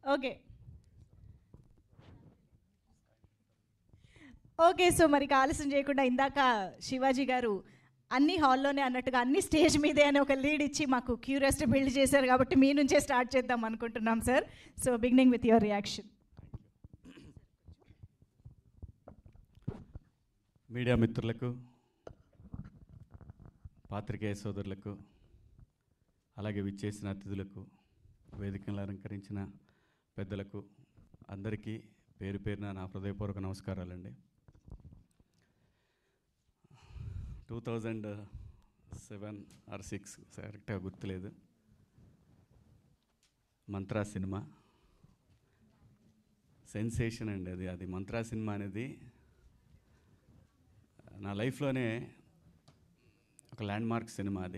Okay okay so మరి ఇక ఆలస్యం చేయకుండా ఇందాక శివాజీ గారు అన్ని హాల్లోనే అన్నట్టుగా అన్ని స్టేజ్ మీదే అని ఒక లీడ్ ఇచ్చి మాకు క్యూరియాసిటీ బిల్డ్ చేశారు కాబట్టి మీ నుంచే స్టార్ట్ చేద్దాం అనుకుంటున్నాం sir so beginning with your reaction media మిత్రులకు పాత్రికేయ సోదరులకు అలాగే విచ్చేసిన అతిథులకు వేదికలను అలంకరించిన పెద్దలకు అందరికీ పేరు పేరున నా హృదయపూర్వక నమస్కారాలండి two thousand seven or six కరెక్ట్గా గుర్తులేదు మంత్రా సినిమా సెన్సేషన్ అండి అది అది మంత్రా సినిమా అనేది నా లైఫ్లోనే ఒక ల్యాండ్ మార్క్ సినిమా అది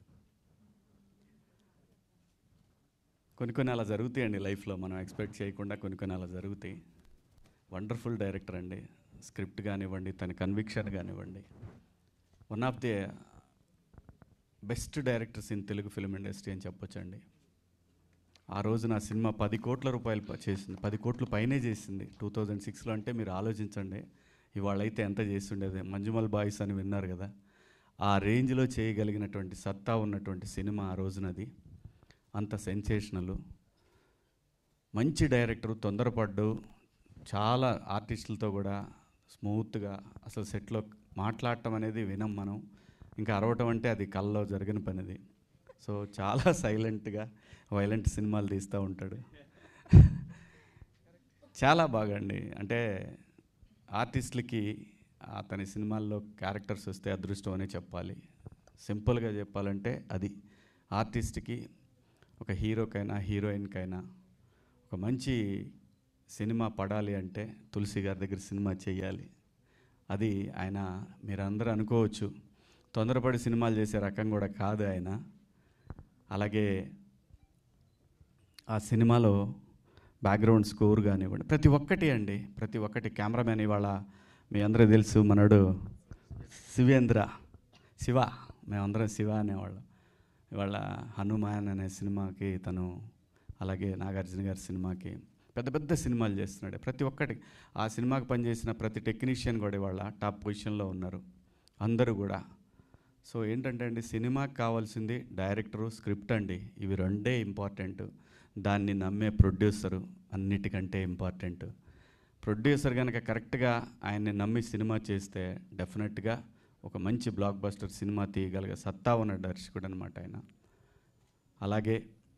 కొన్ని కొన్ని అలా జరుగుతాయండి లైఫ్లో మనం ఎక్స్పెక్ట్ చేయకుండా కొన్ని కొన్ని అలా జరుగుతాయి వండర్ఫుల్ డైరెక్టర్ అండి స్క్రిప్ట్ కానివ్వండి తన కన్విక్షన్ కానివ్వండి one of the best directors in Telugu film industry అని చెప్పొచ్చండి ఆ రోజు నా సినిమా పది కోట్ల రూపాయలు ప- చేసింది పది కోట్ల పైనే చేసింది టూ థౌజండ్ సిక్స్లో అంటే మీరు ఆలోచించండి ఇవాళ అయితే ఎంత చేస్తుండేది మంజుమల్ బాయ్స్ అని విన్నారు కదా ఆ రేంజ్లో చేయగలిగినటువంటి సత్తా ఉన్నటువంటి సినిమా ఆ రోజునది అంత సెన్సేషనల్ మంచి డైరెక్టర్ తొందరపడ్డు చాలా ఆర్టిస్టులతో కూడా స్మూత్గా అసలు సెట్లో మాట్లాడటం అనేది వినం మనం ఇంకా అరవటం అంటే అది కల్లో జరగని పనిది సో చాలా సైలెంట్గా వైలెంట్ సినిమాలు తీస్తూ ఉంటాడు చాలా బాగా అండి అంటే ఆర్టిస్టులకి అతని సినిమాల్లో క్యారెక్టర్స్ వస్తే అదృష్టం అనే చెప్పాలి సింపుల్గా చెప్పాలంటే అది ఆర్టిస్ట్కి ఒక హీరోకైనా హీరోయిన్కైనా ఒక మంచి సినిమా పడాలి అంటే తులసి గారి దగ్గర సినిమా చేయాలి అది ఆయన మీరందరూ అనుకోవచ్చు తొందరపడి సినిమాలు చేసే రకం కూడా కాదు ఆయన అలాగే ఆ సినిమాలో బ్యాక్గ్రౌండ్ స్కోర్ కానివ్వండి ప్రతి ఒక్కటి అండి ప్రతి ఒక్కటి కెమెరామెన్ ఇవాళ మీ అందరూ తెలుసు మనడు శివేంద్ర శివ మేమందరం శివ అనేవాళ్ళం ఇవాళ హనుమాన్ అనే సినిమాకి తను అలాగే నాగార్జున గారి సినిమాకి పెద్ద పెద్ద సినిమాలు చేస్తున్నాడు ప్రతి ఒక్కటి ఆ సినిమాకి పనిచేసిన ప్రతి టెక్నీషియన్ కూడా ఇవాళ టాప్ పొజిషన్లో ఉన్నారు అందరూ కూడా సో ఏంటంటే అండి సినిమాకి కావాల్సింది డైరెక్టరు స్క్రిప్ట్ అండి ఇవి రెండే ఇంపార్టెంట్ దాన్ని నమ్మే ప్రొడ్యూసరు అన్నిటికంటే ఇంపార్టెంట్ ప్రొడ్యూసర్ కనుక కరెక్ట్గా ఆయన్ని నమ్మి సినిమా చేస్తే డెఫినెట్గా ఒక మంచి బ్లాక్ బస్టర్ సినిమా తీయగలిగే సత్తా ఉన్న దర్శకుడు అనమాట ఆయన అలాగే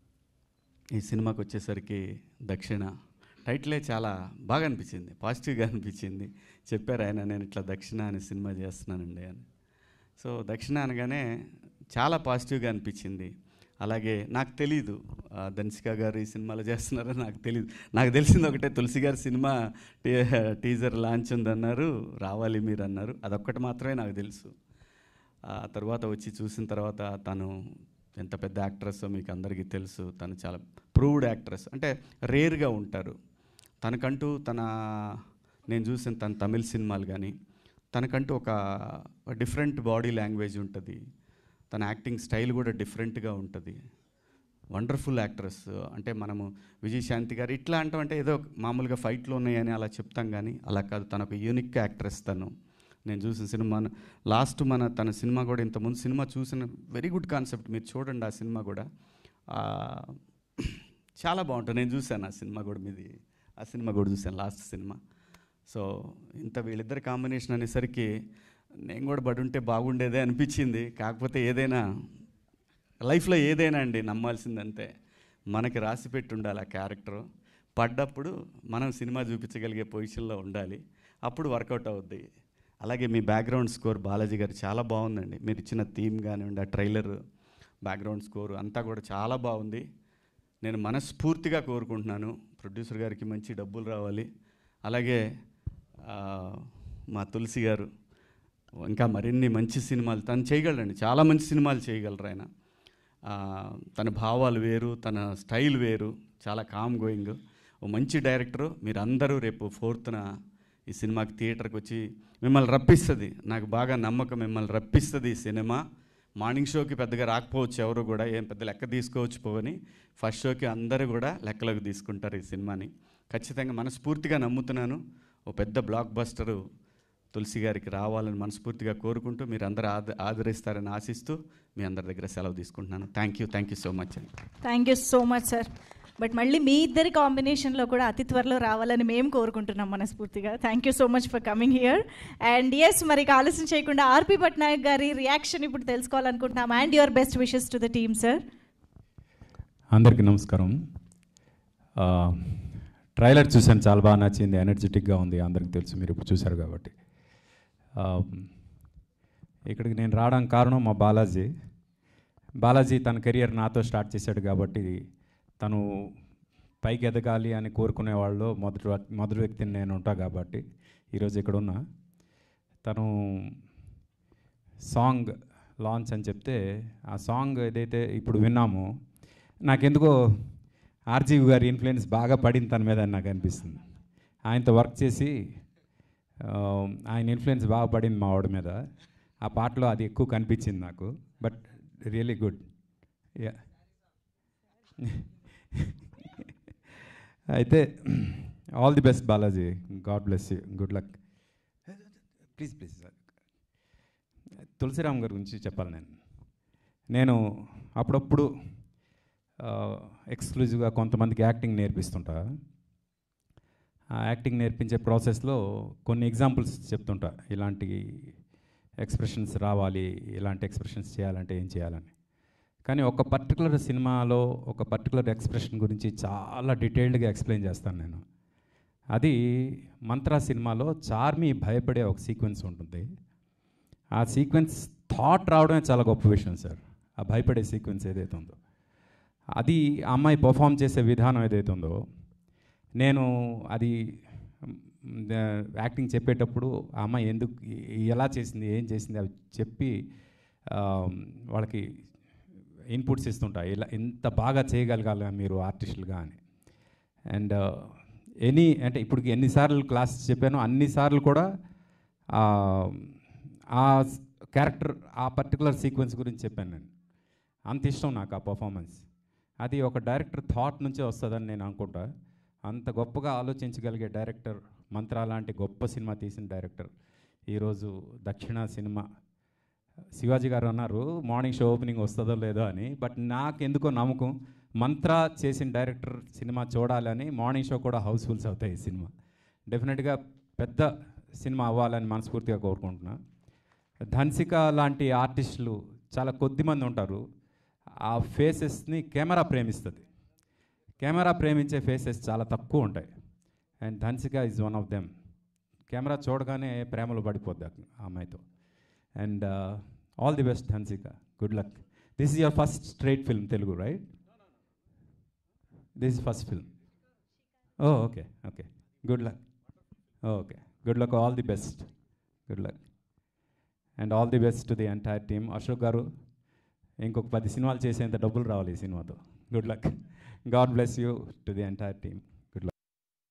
ఈ సినిమాకి వచ్చేసరికి దక్షిణ టైటిలే చాలా బాగా అనిపించింది పాజిటివ్గా అనిపించింది చెప్పారు ఆయన నేను ఇట్లా దక్షిణ అనే సినిమా చేస్తున్నానండి అని సో దక్షిణ అనగానే చాలా పాజిటివ్గా అనిపించింది అలాగే నాకు తెలీదు ఆ, ధన్సిక గారు ఈ సినిమాలో చేస్తున్నారో నాకు తెలియదు నాకు తెలిసింది ఒకటే తులసి గారి సినిమా టీ టీజర్ లాంచ్ ఉందన్నారు రావాలి మీరు అన్నారు అదొక్కటి మాత్రమే నాకు తెలుసు ఆ తర్వాత వచ్చి చూసిన తర్వాత తను ఎంత పెద్ద యాక్ట్రెస్ మీకు అందరికీ తెలుసు తను చాలా ప్రూవ్డ్ యాక్ట్రెస్ అంటే రేర్గా ఉంటారు తనకంటూ తన నేను చూసిన తన తమిళ సినిమాలు కానీ తనకంటూ ఒక డిఫరెంట్ బాడీ లాంగ్వేజ్ ఉంటుంది తన యాక్టింగ్ స్టైల్ కూడా డిఫరెంట్గా ఉంటుంది వండర్ఫుల్ యాక్ట్రెస్ అంటే మనము విజయశాంతి గారు ఇట్లా అంటాం అంటే ఏదో మామూలుగా ఫైట్లు ఉన్నాయని అలా చెప్తాం కానీ అలా కాదు తన ఒక యూనిక్ యాక్ట్రెస్ తను నేను చూసిన సినిమా లాస్ట్ మన తన సినిమా కూడా ఇంతకుముందు సినిమా చూసిన వెరీ గుడ్ కాన్సెప్ట్ మీరు చూడండి ఆ సినిమా కూడా ఆ, చాలా బాగుంటుంది నేను చూశాను ఆ సినిమా కూడా మీది ఆ సినిమా కూడా చూశాను లాస్ట్ సినిమా సో ఇంత వీళ్ళిద్దరి కాంబినేషన్ అనేసరికి నేను కూడా పడి ఉంటే బాగుండేదే అనిపించింది కాకపోతే ఏదైనా లైఫ్లో ఏదైనా అండి నమ్మాల్సిందంతే మనకి రాసి పెట్టి ఉండాలి ఆ క్యారెక్టర్ పడ్డప్పుడు మనం సినిమా చూపించగలిగే పొజిషన్లో ఉండాలి అప్పుడు వర్కౌట్ అవుద్ది అలాగే మీ బ్యాక్గ్రౌండ్ స్కోర్ బాలాజీ గారు చాలా బాగుందండి మీరు ఇచ్చిన థీమ్ కానివ్వండి ఆ ట్రైలర్ బ్యాక్గ్రౌండ్ స్కోర్ అంతా కూడా చాలా బాగుంది నేను మనస్ఫూర్తిగా కోరుకుంటున్నాను ప్రొడ్యూసర్ గారికి మంచి డబ్బులు రావాలి అలాగే ఆ, మా తులసి గారు ఇంకా మరిన్ని మంచి సినిమాలు తను చేయగలరండి చాలా మంచి సినిమాలు చేయగలరు ఆయన ఆ, తన భావాలు వేరు తన స్టైల్ వేరు చాలా కామ్ గోయింగ్ ఓ మంచి డైరెక్టరు మీరు అందరూ రేపు ఫోర్త్న ఈ సినిమాకి థియేటర్కి వచ్చి మిమ్మల్ని రప్పిస్తుంది నాకు బాగా నమ్మకం మిమ్మల్ని రప్పిస్తుంది ఈ సినిమా మార్నింగ్ షోకి పెద్దగా రాకపోవచ్చు ఎవరు కూడా ఏం పెద్ద లెక్క తీసుకోవచ్చు పోవని ఫస్ట్ షోకి అందరూ కూడా లెక్కలోకి తీసుకుంటారు ఈ సినిమాని ఖచ్చితంగా మనస్ఫూర్తిగా నమ్ముతున్నాను ఓ పెద్ద బ్లాక్ బస్టరు తులసి గారికి రావాలని మనస్ఫూర్తిగా కోరుకుంటూ మీరు అందరూ ఆద ఆదరిస్తారని ఆశిస్తూ మీ అందరి దగ్గర సెలవు తీసుకుంటున్నాను thank you thank you so much అండి thank you so much sir but మళ్ళీ మీ ఇద్దరి కాంబినేషన్లో కూడా అతి త్వరలో రావాలని మేము కోరుకుంటున్నాం మనస్ఫూర్తిగా thank you so much for coming here and yes మరి ఇక ఆలస్యం చేయకుండా ఆర్పి పట్నాయక్ గారి రియాక్షన్ ఇప్పుడు తెలుసుకోవాలనుకుంటున్నాం and your best wishes to the team sir అందరికీ నమస్కారం ఆ, ట్రైలర్ చూశాను చాలా బాగా నచ్చింది ఎనర్జెటిక్గా ఉంది అందరికీ తెలుసు మీరు ఇప్పుడు చూశారు కాబట్టి ఆ, ఇక్కడికి నేను రావడానికి కారణం మా బాలాజీ బాలాజీ తన కెరియర్ నాతో స్టార్ట్ చేశాడు కాబట్టి తను పైకి ఎదగాలి అని కోరుకునే వాళ్ళు మొదటి వ్యక్- మొదటి వ్యక్తిని నేను ఉంటా కాబట్టి ఈరోజు ఇక్కడ ఉన్నా తను సాంగ్ లాంచ్ అని చెప్తే ఆ సాంగ్ ఏదైతే ఇప్పుడు విన్నామో నాకెందుకో ఆర్జీవి గారి ఇన్ఫ్లుయెన్స్ బాగా పడింది తన మీద అని నాకు అనిపిస్తుంది ఆయనతో వర్క్ చేసి ఆ, ఆయన ఇన్ఫ్లుయెన్స్ బాగా పడింది మా వాడి మీద ఆ పాటలో అది ఎక్కువ కనిపించింది నాకు బట్ రియలీ గుడ్ యా అయితే all the best Balaji god bless you good luck please please sir Tulasiram గారి గురించి చెప్పాలి నేను నేను అప్పుడప్పుడు ఎక్స్క్లూజివ్గా కొంతమందికి యాక్టింగ్ నేర్పిస్తుంటా ఆ యాక్టింగ్ నేర్పించే ప్రాసెస్లో కొన్ని ఎగ్జాంపుల్స్ చెప్తుంటా ఇలాంటి ఎక్స్ప్రెషన్స్ రావాలి ఇలాంటి ఎక్స్ప్రెషన్స్ చేయాలంటే ఏం చేయాలని కానీ ఒక పర్టికులర్ సినిమాలో ఒక పర్టికులర్ ఎక్స్ప్రెషన్ గురించి చాలా డీటెయిల్డ్గా ఎక్స్ప్లెయిన్ చేస్తాను నేను అది మంత్రా సినిమాలో చార్మి భయపడే ఒక సీక్వెన్స్ ఉంటుంది ఆ సీక్వెన్స్ థాట్ రావడమే చాలా గొప్ప విషయం సార్ ఆ భయపడే సీక్వెన్స్ ఏదైతే ఉందో అది ఆ అమ్మాయి పర్ఫామ్ చేసే విధానం ఏదైతే ఉందో నేను అది మ్, ద- యాక్టింగ్ చెప్పేటప్పుడు ఆ అమ్మాయి ఎందుకు ఎ- ఎలా చేసింది ఏం చేసింది అవి చెప్పి ఆ, వాళ్ళకి ఇన్పుట్స్ ఇస్తుంటా ఇలా ఇంత బాగా చేయగలగాలి మీరు ఆర్టిస్టులుగా అని అండ్ ఎనీ అంటే ఇప్పటికి ఎన్నిసార్లు క్లాస్ చెప్పానో అన్నిసార్లు కూడా ఆ, ఆ క్యారెక్టర్ ఆ పర్టికులర్ సీక్వెన్స్ గురించి చెప్పాను నేను అంత ఇష్టం నాకు ఆ పర్ఫార్మెన్స్ అది ఒక డైరెక్టర్ థాట్ నుంచే వస్తుందని నేను అనుకుంటా అంత గొప్పగా ఆలోచించగలిగే డైరెక్టర్ మంత్ర లాంటి గొప్ప సినిమా తీసిన డైరెక్టర్ ఈరోజు దక్షిణ సినిమా శివాజీ గారు అన్నారు మార్నింగ్ షో ఓపెనింగ్ వస్తుందో లేదో అని బట్ నాకు ఎందుకో నమ్మకం మంత్ర చేసిన డైరెక్టర్ సినిమా చూడాలని మార్నింగ్ షో కూడా హౌస్ఫుల్స్ అవుతాయి ఈ సినిమా డెఫినెట్గా పెద్ద సినిమా అవ్వాలని మనస్ఫూర్తిగా కోరుకుంటున్నా ధన్సిక లాంటి ఆర్టిస్టులు చాలా కొద్ది మంది ఉంటారు ఆ ఫేసెస్ని కెమెరా ప్రేమిస్తుంది కెమెరా ప్రేమించే ఫేసెస్ చాలా తక్కువ ఉంటాయి and Dhansika is one of them camera చూడగానే ప్రేమలో పడిపోద్ది ఆ అమ్మాయితో and all the best Dhansika good luck this is your first straight film Telugu right this is first film oh okay okay good luck okay good luck all the best good luck and all the best to the entire team Ashok garu ఇంకొక పది సినిమాలు చేసేంత డబ్బులు రావాలి ఈ సినిమాతో good luck god bless you to the entire team good luck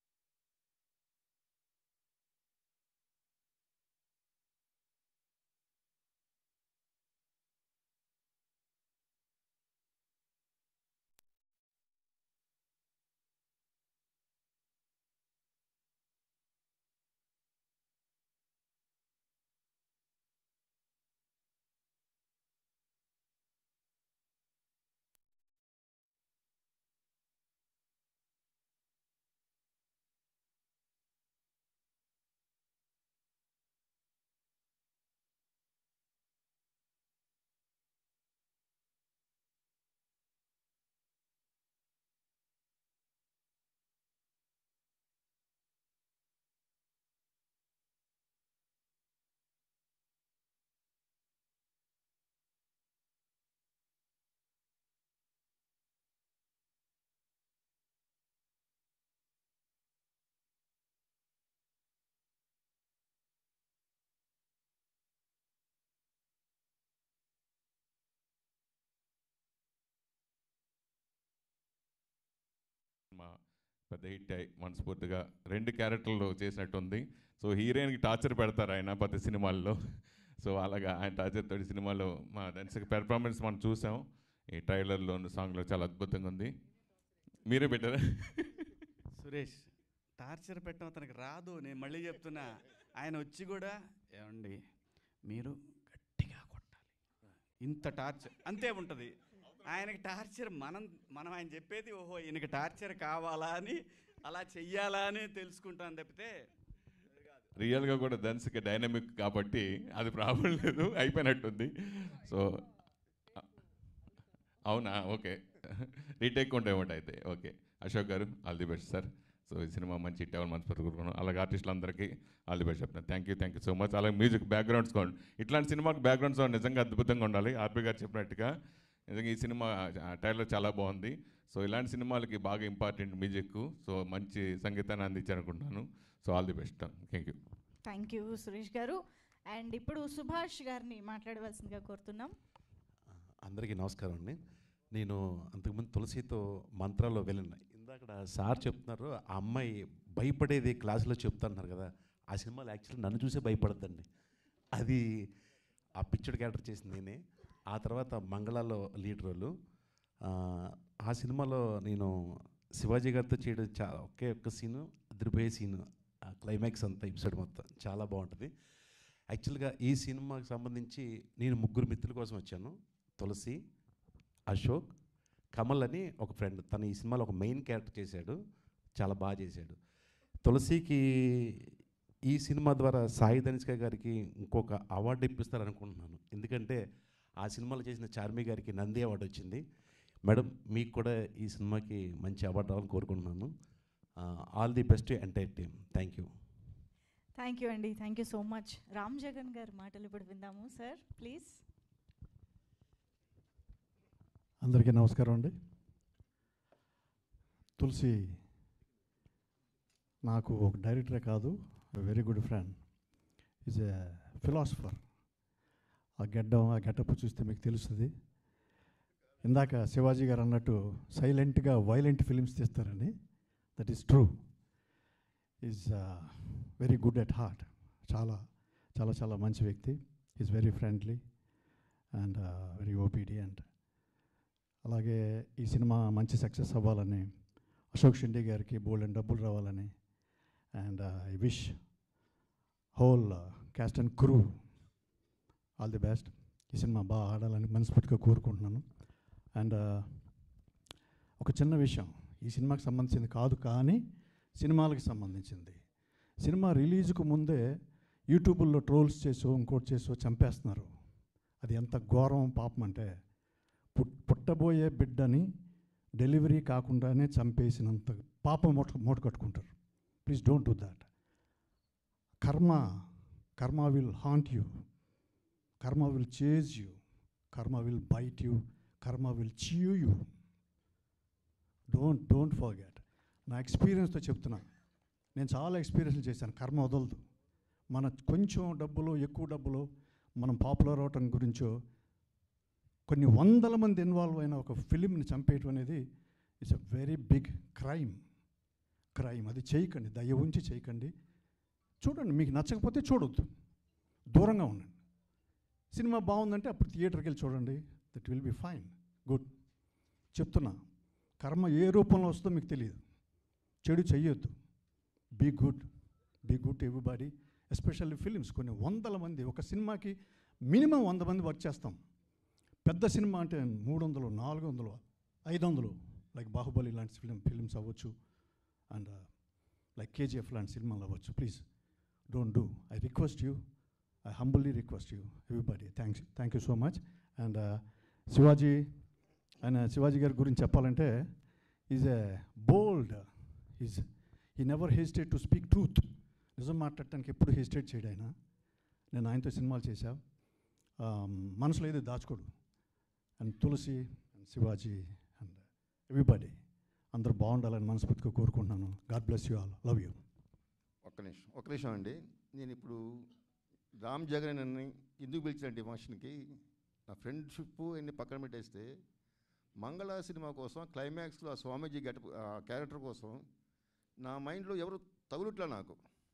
సినిమా పెద్ద హిట్ అయి మనస్ఫూర్తిగా రెండు క్యారెక్టర్లు చేసినట్టుంది సో హీరోయిన్కి టార్చర్ పెడతారు ఆయన ప్రతి సినిమాల్లో సో అలాగా ఆయన టార్చర్ తోటి సినిమాలో మా దాని పెర్ఫార్మెన్స్ మనం చూసాం ఈ ట్రైలర్లో సాంగ్లో చాలా అద్భుతంగా ఉంది మీరే పెట్టారా సురేష్ టార్చర్ పెట్టడం అతనికి రాదు నేను మళ్ళీ చెప్తున్నా ఆయన వచ్చి కూడా ఏమండి మీరు గట్టిగా కొట్టాలి ఇంత టార్చర్ అంతే ఉంటుంది ఆయనకి టార్చర్ మనం మనం ఆయన చెప్పేది ఓహో ఈయనకి టార్చర్ కావాలా అని అలా చెయ్యాలా అని తెలుసుకుంటాను తప్పితే రియల్గా కూడా ధన్స్కి డైనమిక్ కాబట్టి అది ప్రాబ్లం లేదు అయిపోయినట్టుంది సో అవునా ఓకే రీటేక్ ఉంటే ఏమిటి అయితే okay Ashok garu all the best sir so ఈ సినిమా మంచి హిట్ అవ్వాలి మనసు కోరుకున్నాను అలాగే ఆర్టిస్టులందరికీ ఆల్ ది బెస్ట్ చెప్తాను thank you thank you so much అలాగే మ్యూజిక్ బ్యాక్గ్రౌండ్ సౌండ్ ఇట్లాంటి సినిమాకి బ్యాక్గ్రౌండ్ సౌండ్ నిజంగా అద్భుతంగా ఉండాలి ఆర్పి గారు చెప్పినట్టుగా నిజంగా ఈ సినిమా టైలర్ చాలా బాగుంది సో ఇలాంటి సినిమాలకి బాగా ఇంపార్టెంట్ మ్యూజిక్ సో మంచి సంగీతాన్ని అందించాలనుకుంటున్నాను so all the best thank you thank you Suresh garu and ఇప్పుడు సుభాష్ గారిని మాట్లాడవలసిందిగా కోరుతున్నాం అందరికీ నమస్కారం అండి నేను అంతకుముందు తులసితో మంత్రాల్లో వెళ్ళిన ఇందాక సార్ చెప్తున్నారు ఆ అమ్మాయి భయపడేది క్లాసులో చెప్తున్నారు కదా ఆ సినిమాలో యాక్చువల్లీ నన్ను చూసే భయపడద్దండి అది ఆ పిక్చర్ క్యారెక్టర్ చేసింది నేనే ఆ తర్వాత మంగళాలో లీడ్ రోలు ఆ, ఆ సినిమాలో నేను శివాజీ గారితో చేయడం చాలా ఒకే ఒక్క సీను అదిరిపోయే సీను ఆ క్లైమాక్స్ అంతా ఎపిసోడ్ మొత్తం చాలా బాగుంటుంది యాక్చువల్గా ఈ సినిమాకి సంబంధించి నేను ముగ్గురు మిత్రుల కోసం వచ్చాను తులసి అశోక్ కమల్ అని ఒక ఫ్రెండ్ తను ఈ సినిమాలో ఒక మెయిన్ క్యారెక్టర్ చేశాడు చాలా బాగా చేశాడు తులసికి ఈ సినిమా ద్వారా సాయి ధనిష్క గారికి ఇంకొక అవార్డు ఇప్పిస్తారు అనుకుంటున్నాను ఎందుకంటే ఆ సినిమాలో చేసిన చార్మి గారికి నంది అవార్డు వచ్చింది మేడం మీకు కూడా ఈ సినిమాకి మంచి అవార్డు రావాలని కోరుకుంటున్నాను all the best entire team thank you thank you అండి thank you so much Ram Jagan గారి మాటలు ఇప్పుడు విందాము సార్ ప్లీజ్ అందరికీ నమస్కారం అండి తులసి నాకు ఒక డైరెక్టరే కాదు very good friend is a philosopher ఆ గెడ్డం ఆ గెటప్ చూస్తే మీకు తెలుస్తుంది ఇందాక శివాజీ గారు అన్నట్టు సైలెంట్గా వైలెంట్ ఫిలిమ్స్ తీస్తారని that is true is very good at heart చాలా చాలా చాలా మంచి వ్యక్తి is very friendly and very obedient అలాగే ఈ సినిమా మంచి సక్సెస్ అవ్వాలని అశోక్ షిండే గారికి బోల్డ్ అండ్ డబ్బులు రావాలని and I wish whole cast and crew all the best ఈ సినిమా బాగా ఆడాలని మనస్ఫూర్తిగా కోరుకుంటున్నాను అండ్ ఒక చిన్న విషయం ఈ సినిమాకి సంబంధించింది కాదు కానీ సినిమాలకు సంబంధించింది సినిమా రిలీజ్కు ముందే యూట్యూబ్లో ట్రోల్స్ చేసో ఇంకోటి చేసో చంపేస్తున్నారు అది ఎంత ఘోరం పాపం అంటే పుట్ పుట్టబోయే బిడ్డని డెలివరీ కాకుండానే చంపేసినంత పాపం మూట మూట కట్టుకుంటారు please don't do that karma karma will haunt you karma will chase you karma will bite you karma will chew you don't don't forget నా ఎక్స్పీరియన్స్తో చెప్తున్నా నేను చాలా ఎక్స్పీరియన్స్ చేశాను కర్మ వదలదు మన కొంచెం డబ్బులు ఎక్కువ డబ్బులు మనం పాపులర్ అవటం గురించో కొన్ని వందల మంది ఇన్వాల్వ్ అయిన ఒక ఫిలింని చంపేయటం అనేది it's a very big crime crime అది చేయకండి దయ ఉంచి చేయకండి చూడండి మీకు నచ్చకపోతే చూడొద్దు దూరంగా ఉండండి సినిమా బాగుందంటే అప్పుడు థియేటర్కి వెళ్ళి చూడండి that will be fine good చెప్తున్నా కర్మ ఏ రూపంలో వస్తుందో మీకు తెలియదు చెడు చెయ్యొద్దు be good be good everybody especially films కొన్ని వందల మంది ఒక సినిమాకి మినిమం వంద మంది వర్క్ చేస్తాం పెద్ద సినిమా అంటే మూడు వందలు నాలుగు వందలు ఐదు వందలు లైక్ బాహుబలి లాంటి ఫిలిం ఫిలిమ్స్ అవ్వచ్చు అండ్ లైక్ కేజీఎఫ్ లాంటి సినిమాలు అవ్వచ్చు please don't do I request you I humbly request you everybody thanks thank you so much and Shivaji ఆయన శివాజీ గారి గురించి చెప్పాలంటే ఈజ్ ఏ బోల్డ్ ఈజ్ ఈ never hesitate to speak truth నిజం మాట్లాడటానికి ఎప్పుడు హెసిటేట్ చేయడు ఆయన నేను ఆయనతో సినిమాలు చేశా మనసులో ఏది దాచుకోడు and Tulasi and Shivaji and everybody అందరూ బాగుండాలని మనస్ఫూర్తిగా కోరుకుంటున్నాను God bless you all love you ఒక్క నిమిషం ఒక్క నిమిషం అండి నేను ఇప్పుడు రామ్ జగన్ అని ఎందుకు పిలిచానంటే ఈ ఫంక్షన్కి నా ఫ్రెండ్షిప్ అన్ని పక్కన పెట్టేస్తే మంగళ సినిమా కోసం క్లైమాక్స్లో ఆ స్వామీజీ గెట క్యారెక్టర్ కోసం నా మైండ్లో ఎవరు తగులుట్లా నాకు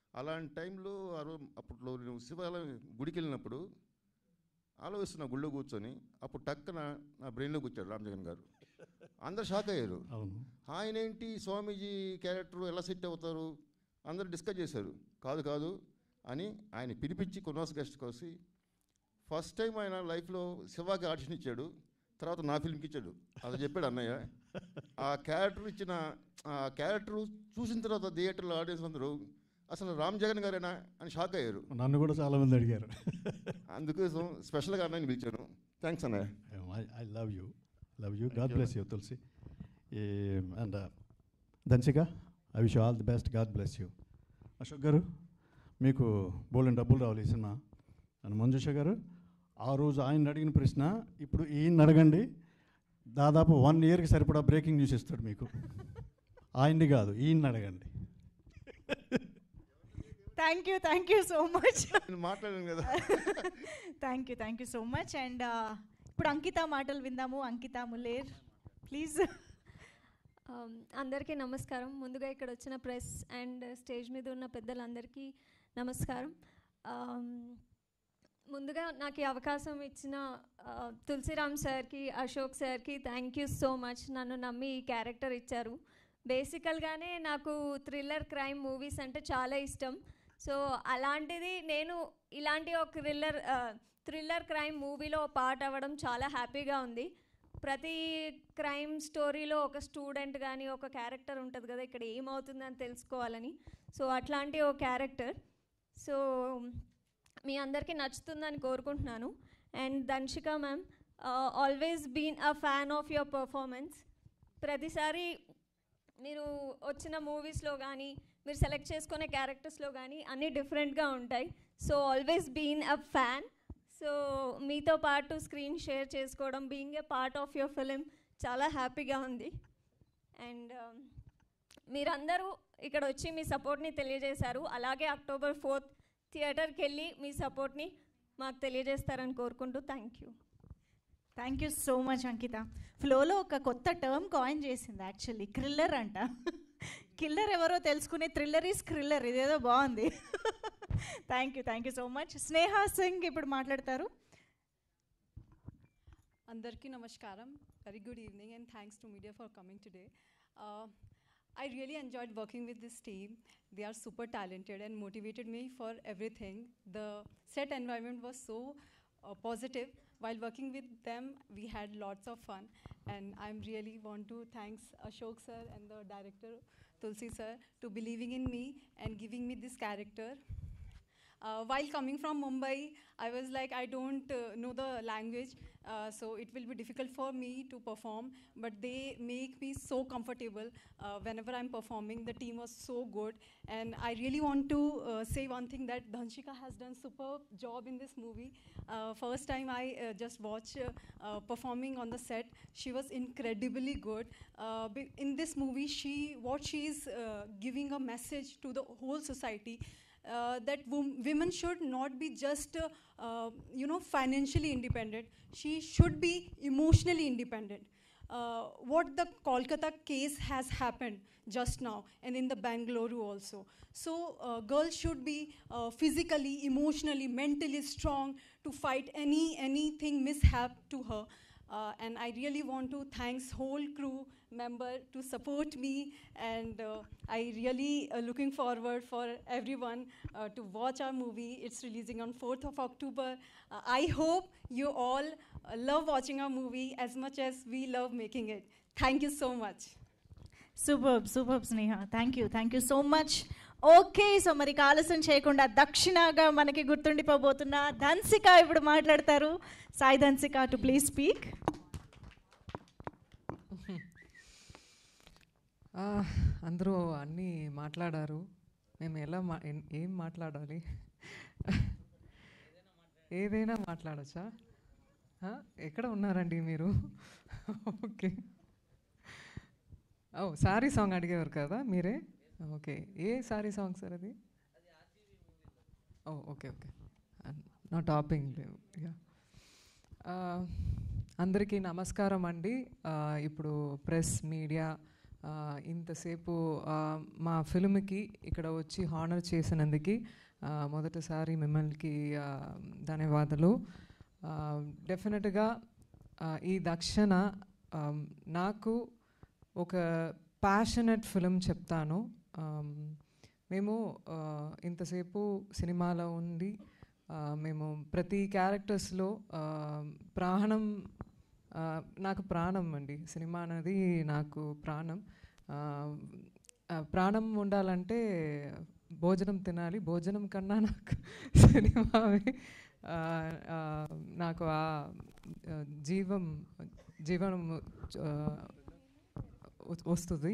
అలాంటి టైంలో ఆ రోజు అప్పట్లో నేను శివాలయం గుడికి వెళ్ళినప్పుడు ఆలోచిస్తున్న గుళ్ళో కూర్చొని అప్పుడు టక్కన నా బ్రెయిన్లో కూర్చాడు రామ్ జగన్ గారు అందరు షాక్ అయ్యారు అవును ఆయన ఏంటి స్వామీజీ క్యారెక్టర్ ఎలా సెట్ అవుతారు అందరూ డిస్కస్ చేశారు కాదు కాదు అని ఆయన పిలిపించి కొన్నాస్ గెస్ట్ కోసి ఫస్ట్ టైం ఆయన లైఫ్లో శివాకి ఆడిషన్ ఇచ్చాడు తర్వాత నా ఫిల్మ్కి ఇచ్చాడు అది చెప్పాడు అన్నయ్య ఆ క్యారెక్టర్ ఇచ్చిన ఆ క్యారెక్టర్ చూసిన తర్వాత థియేటర్లో ఆడియన్స్ అందరూ అసలు రామ్ జగన్ గారేనా అని షాక్ అయ్యారు నన్ను కూడా చాలామంది అడిగారు అందుకోసం స్పెషల్గా అన్నయ్యని పిలిచాను థ్యాంక్స్ అన్నయ్య I love you love you God bless you Tulasi and Dhansika I wish all the best God bless you Ashok garu మీకు బోలెన్ డబ్బులు రావాలి ఈ సినిమా అండ్ మంజుష గారు ఆ రోజు ఆయన అడిగిన ప్రశ్న ఇప్పుడు ఈయన అడగండి దాదాపు వన్ ఇయర్కి సరిపడా బ్రేకింగ్ న్యూస్ ఇస్తాడు మీకు ఆయన్ని కాదు ఈయన్ని అడగండి thank you thank you so much నేను మాట్లాడాను కదా thank you thank you so much and ఇప్పుడు అంకిత మాటలు విందాము అంకిత ములేర్ ప్లీజ్ Um, అందరికీ నమస్కారం ముందుగా ఇక్కడ వచ్చిన ప్రెస్ అండ్ స్టేజ్ మీద ఉన్న పెద్దలందరికీ నమస్కారం Um, ముందుగా నాకు ఈ అవకాశం ఇచ్చిన uh, తులసిరామ్ సార్కి అశోక్ సార్కి థ్యాంక్ యూ సో మచ్ నన్ను నమ్మి ఈ క్యారెక్టర్ ఇచ్చారు బేసికల్గానే నాకు థ్రిల్లర్ క్రైమ్ మూవీస్ అంటే చాలా ఇష్టం సో అలాంటిది నేను ఇలాంటి ఒక థ్రిల్లర్ థ్రిల్లర్ క్రైమ్ మూవీలో పార్ట్ అవ్వడం చాలా హ్యాపీగా ఉంది ప్రతి క్రైమ్ స్టోరీలో ఒక స్టూడెంట్ కానీ ఒక క్యారెక్టర్ ఉంటుంది కదా ఇక్కడ ఏమవుతుందని తెలుసుకోవాలని సో అట్లాంటి ఒక క్యారెక్టర్ సో మీ అందరికీ నచ్చుతుందని కోరుకుంటున్నాను and Dhansika ma'am always been a fan of your performance ప్రతిసారి మీరు వచ్చిన మూవీస్లో కానీ మీరు సెలెక్ట్ చేసుకునే క్యారెక్టర్స్లో కానీ అన్నీ డిఫరెంట్గా ఉంటాయి so always been a fan so మీతో పాటు స్క్రీన్ షేర్ చేసుకోవడం being a part of your film చాలా హ్యాపీగా ఉంది అండ్ మీరందరూ ఇక్కడ వచ్చి మీ సపోర్ట్ని తెలియజేశారు అలాగే అక్టోబర్ ఫోర్త్ థియేటర్కి వెళ్ళి మీ సపోర్ట్ని మాకు తెలియజేస్తారని కోరుకుంటూ thank you thank you so much Ankita ఫ్లోలో ఒక కొత్త టర్మ్ కాయిన్ చేసింది యాక్చువల్లీ క్రిల్లర్ అంట కిల్లర్ ఎవరో తెలుసుకునే థ్రిల్లర్ ఈస్ క్రిల్లర్ ఇదేదో బాగుంది thank you thank you so much Sneha Singh ఇప్పుడు మాట్లాడతారు అందరికీ నమస్కారం very good evening and thanks to media for coming today I really enjoyed working with this team they are super talented and motivated me for everything the set environment was so positive while working with them we had lots of fun and i'm really want to thanks ashok sir and the director tulsi sir to believing in me and giving me this character uh, while coming from Mumbai, I was like, I don't uh, know the language, uh, so it will be difficult for me to perform. But they make me so comfortable uh, whenever I'm performing. The team was so good, and I really want to uh, say one thing that Dhanshika has done superb job in this movie. Uh, first time I uh, just watched uh, uh, performing on the set, she was incredibly good. Uh, be- in this movie, she what she is uh, giving a message to the whole society uh, that wom- women should not be just, uh, uh, you know, financially independent. She should be emotionally independent. Uh, what the Kolkata case has happened just now, and in the Bangalore also. So, uh, girls should be uh, physically, emotionally, mentally strong to fight any anything mishap to her. Uh, and I really want to thanks whole crew member to support me, and uh, I really uh, looking forward for everyone uh, to watch our movie. It's releasing on 4th of October. Uh, I hope you all uh, love watching our movie as much as we love making it. Thank you so much. Super super Sneha thank you thank you so much okay so మరి ఇక ఆలస్యం చేయకుండా దక్షిణగా మనకి గుర్తుండిపోబోతున్న ధన్సిక ఇప్పుడు మాట్లాడతారు Sai Dhansika to please speak ఆ, అందరూ అన్నీ మాట్లాడారు మేము ఎలా మా ఏం- ఏం మాట్లాడాలి ఏదైనా మాట్లాడచ్చా ఆ, ఎక్కడ ఉన్నారండి మీరు ఓకే ఓ సారీ సాంగ్ అడిగేవారు కదా మీరే ఓకే ఏ సారీ సాంగ్ సార్ అది ఓ ఓకే ఓకే నా టాపింగ్ లేవు యా అందరికీ నమస్కారం అండి ఆ, ఇప్పుడు ప్రెస్ మీడియా ఆ, ఇంతసేపు ఆ, మా ఫిల్మ్కి ఇక్కడ వచ్చి హానర్ చేసినందుకు ఆ, మొదటిసారి మిమ్మల్ని ఆ, ధన్యవాదాలు డెఫినెట్గా ఈ దక్షిణ ఆ, నాకు ఒక ప్యాషనెట్ ఫిలిం చెప్తాను ఆమ్, మేము ఆ, ఇంతసేపు సినిమాలో ఉండి ఆ, మేము ప్రతి క్యారెక్టర్స్లో ఆ, ప్రాణం ఆ, నాకు ప్రాణం అండి సినిమా అనేది నాకు ప్రాణం ఆ, ఆ, ప్రాణం ఉండాలంటే భోజనం తినాలి భోజనం కన్నా నాకు సినిమావే ఆ, ఆ, నాకు ఆ ఆ, జీవం జీవనం ఆ, వ- వస్తుంది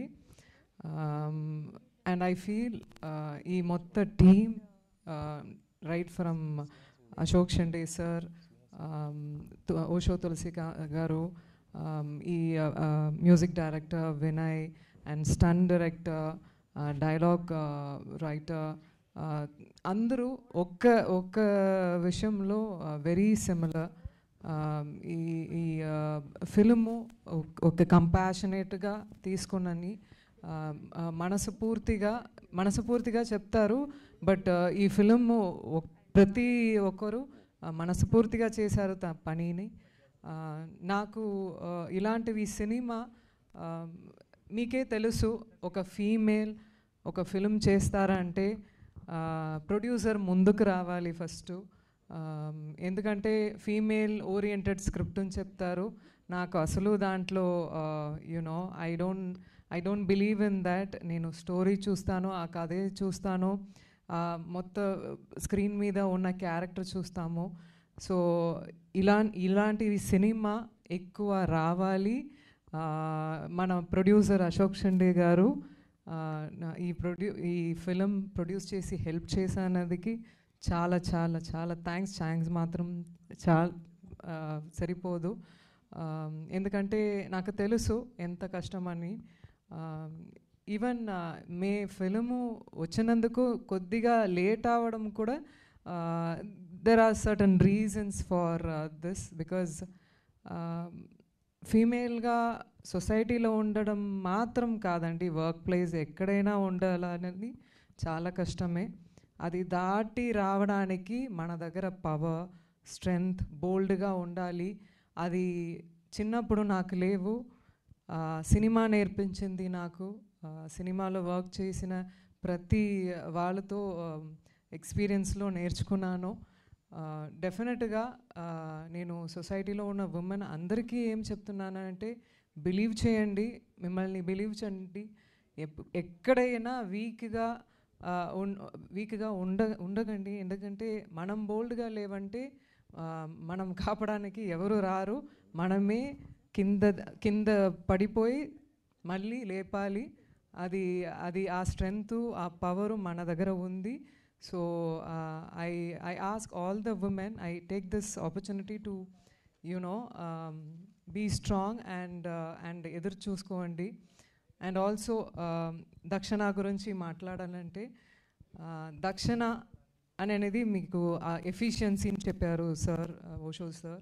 అండ్ ఐ ఫీల్ ఈ మొత్తం team right from Ashok Shinde sir ఓషో తులసి గా- గారు um, ఈ music director Vinay and stunt director dialogue writer అందరూ ఒక్క ఒక్క విషయంలో వెరీ సిమిలర్ ఈ ఈ ఫిల్ము ఒక కంపాషనేట్గా తీసుకున్నని మనసు పూర్తిగా మనసు పూర్తిగా చెప్తారు బట్ ఈ ఫిలిం ప్రతి ఒక్కరు ఆ, మనస్ఫూర్తిగా చేశారు తన పనిని ఆ, నాకు ఆ, ఇలాంటివి సినిమా ఆ, మీకే తెలుసు ఒక ఫీమేల్ ఒక ఫిలిం చేస్తారంటే ప్రొడ్యూసర్ ముందుకు రావాలి ఫస్ట్ ఎందుకంటే ఫీమేల్ ఓరియంటెడ్ స్క్రిప్ట్ అని చెప్తారు నాకు అసలు దాంట్లో you know I don't I don't believe in that నేను స్టోరీ చూస్తాను ఆ కథే చూస్తాను ఆ, మొత్తం స్క్రీన్ మీద ఉన్న క్యారెక్టర్ చూస్తాము సో ఇలా ఇలాంటివి సినిమా ఎక్కువ రావాలి ఆ, మన ప్రొడ్యూసర్ అశోక్ షండే గారు ఆ, నా- ఈ ప్రొడ్యూ ఈ ఫిలిం ప్రొడ్యూస్ చేసి హెల్ప్ చేసినందుకు చాలా చాలా చాలా థ్యాంక్స్ థ్యాంక్స్ మాత్రం చాలా సరిపోదు ఆ, ఎందుకంటే నాకు తెలుసు ఎంత కష్టమని ఈవెన్ మే ఫిలిము వచ్చినందుకు కొద్దిగా లేట్ అవ్వడం కూడా there are certain reasons for this because ఫీమేల్గా సొసైటీలో ఉండడం మాత్రం కాదండి వర్క్ ప్లేస్ ఎక్కడైనా ఉండాలనేది చాలా కష్టమే అది దాటి రావడానికి మన దగ్గర పవర్ స్ట్రెంగ్త్ బోల్డ్గా ఉండాలి అది చిన్నప్పుడు నాకు లేవు ఆ, సినిమా నేర్పించింది నాకు ఆ, సినిమాలో వర్క్ చేసిన ప్రతి వాళ్ళతో ఎక్స్పీరియన్స్లో నేర్చుకున్నాను డెఫినెట్గా నేను సొసైటీలో ఉన్న ఉమెన్ అందరికీ ఏం చెప్తున్నానంటే బిలీవ్ చేయండి మిమ్మల్ని బిలీవ్ చేయండి ఎప్- ఎక్కడైనా వీక్గా వీక్గా ఉండ ఉండకండి ఎందుకంటే మనం బోల్డ్గా లేవంటే ఆ, మనం కాపడానికి ఎవరు రారు మనమే కింద కింద పడిపోయి మళ్ళీ లేపాలి అది అది ఆ స్ట్రెంగ్త్ ఆ పవరు మన దగ్గర ఉంది so I I ask all the women I take this opportunity to you know be strong and and ఎదురు చూసుకోండి అండ్ ఆల్సో దక్షిణ గురించి మాట్లాడాలంటే ఆ, దక్షిణ అని అనేది మీకు ఎఫిషియన్సీని చెప్పారు సార్ ఓషో సార్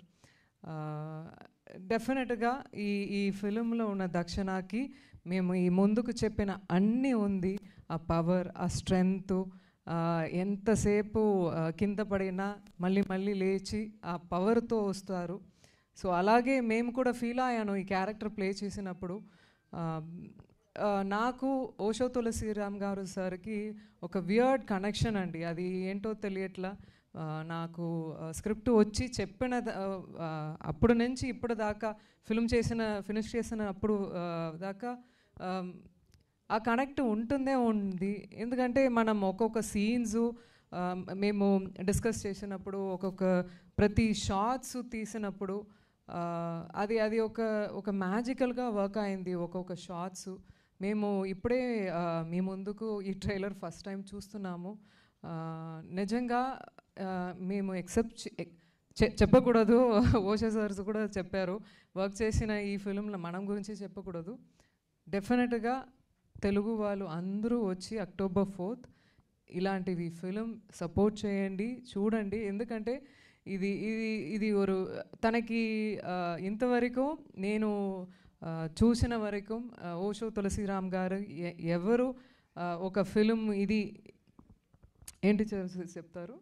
డెఫినెట్గా ఈ ఈ ఫిలింలో ఉన్న దక్షిణకి మేము ఈ ముందుకు చెప్పిన అన్నీ ఉంది ఆ పవర్ ఆ స్ట్రెంగ్త్ ఎంతసేపు ఆ, కింద పడినా మళ్ళీ మళ్ళీ లేచి ఆ పవర్తో వస్తారు సో అలాగే మేము కూడా ఫీల్ అయ్యాను ఈ క్యారెక్టర్ ప్లే చేసినప్పుడు ఆ, ఆ, నాకు ఓషో తులసిరామ్ గారు సార్కి ఒక వియర్డ్ కనెక్షన్ అండి అది ఏంటో తెలియట్లా ఆ, నాకు స్క్రిప్ట్ వచ్చి చెప్పిన ద- ఆ, అప్పుడు నుంచి ఇప్పుడు దాకా ఫిల్మ్ చేసిన ఫినిష్ చేసిన అప్పుడు ఆ, దాకా ఆమ్, ఆ కనెక్ట్ ఉంటుందే ఉంది ఎందుకంటే మనం ఒక్కొక్క సీన్స్ మేము డిస్కస్ చేసినప్పుడు ఒక్కొక్క ప్రతి షార్ట్స్ తీసినప్పుడు ఆ, అది అది ఒక ఒక మ్యాజికల్గా వర్క్ అయింది ఒక్కొక్క షార్ట్స్ మేము ఇప్పుడే ఆ, మీ ముందుకు ఈ ట్రైలర్ ఫస్ట్ టైం చూస్తున్నాము ఆ, నిజంగా ఆ, మేము ఎక్సెప్ట్ చెప్పకూడదు ఓషా సార్స్ కూడా చెప్పారు వర్క్ చేసిన ఈ ఫిలింలో మనం గురించి చెప్పకూడదు డెఫినెట్గా తెలుగు వాళ్ళు అందరూ వచ్చి అక్టోబర్ ఫోర్త్ ఇలాంటివి ఫిలిం సపోర్ట్ చేయండి చూడండి ఎందుకంటే ఇది ఇది ఇది ఒక తనకి ఆ, ఇంతవరకు నేను ఆ, చూసిన వరకు ఆ, ఓషో తులసిరామ్ గారు ఎ- ఎవరు ఆ, ఒక ఫిలిం ఇది ఏంటి చె- చెప్తారు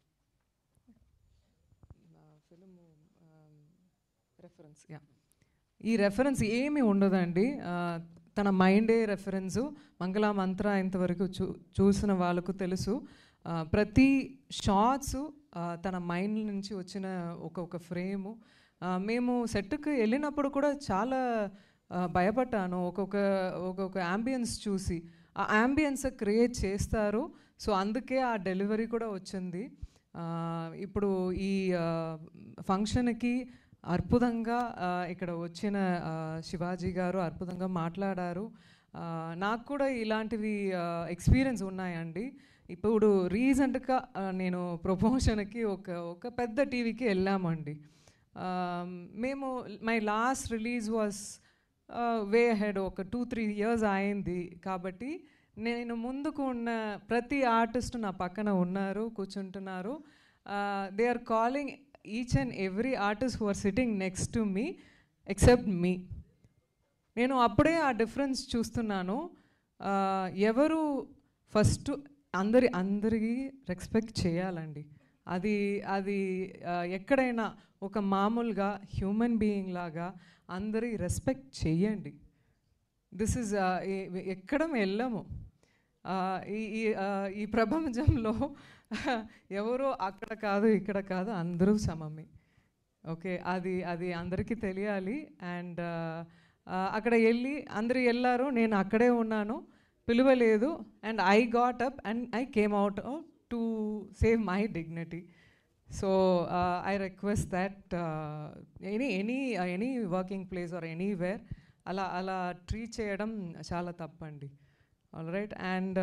ఫిలిం రెఫరెన్స్ యా ఈ రెఫరెన్స్ ఏమీ ఉండదండి ఆ, తన మైండే రెఫరెన్సు మంగళ మంత్ర ఇంతవరకు చూ చూసిన వాళ్ళకు తెలుసు ఆ, ప్రతి షార్ట్స్ తన మైండ్ నుంచి వచ్చిన ఒక్కొక్క ఫ్రేము మేము సెట్కి వెళ్ళినప్పుడు కూడా చాలా ఆ, భయపడ్డాను ఒక్కొక్క ఒక్కొక్క అంబియన్స్ చూసి ఆ అంబియన్స్ క్రియేట్ చేస్తారు సో అందుకే ఆ డెలివరీ కూడా వచ్చింది ఆ, ఇప్పుడు ఈ ఫంక్షన్కి అద్భుతంగా ఆ, ఇక్కడ వచ్చిన ఆ, శివాజీ గారు అద్భుతంగా మాట్లాడారు ఆ, నాకు కూడా ఇలాంటివి ఎక్స్పీరియన్స్ ఉన్నాయండి ఇప్పుడు రీసెంట్గా నేను ప్రమోషన్కి ఒక ఒక పెద్ద టీవీకి వెళ్ళామండి ఆ, మేము my last release was we had ఒక టూ త్రీ ఇయర్స్ అయింది కాబట్టి నేను ముందుకు ఉన్న ప్రతి ఆర్టిస్ట్ నా పక్కన ఉన్నారు కూర్చుంటున్నారు they are calling each and every artist who are sitting next to me except me నేను అప్పుడే ఆ డిఫరెన్స్ చూస్తున్నాను ఆ, ఎవరు ఫస్ట్ అందరి అందరికీ రెస్పెక్ట్ చేయాలండి అది అది ఆ, ఎక్కడైనా ఒక మామూలుగా హ్యూమన్ బీయింగ్ లాగా అందరి రెస్పెక్ట్ చేయండి దిస్ ఇస్ ఎక్కడ వెళ్ళము ఆ, ఈ ఈ, ఆ, ఈ ప్రపంచంలో ఎవరో అక్కడ కాదు ఇక్కడ కాదు అందరూ సమమే ఓకే అది అది అందరికీ తెలియాలి అండ్ అక్కడ వెళ్ళి అందరు వెళ్ళారు నేను అక్కడే ఉన్నాను పిలువలేదు and I got up and I came out to save my dignity so I request that any any any working place or anywhere అలా అలా ట్రీట్ చేయడం చాలా తప్పండి ఆల్ రైట్ అండ్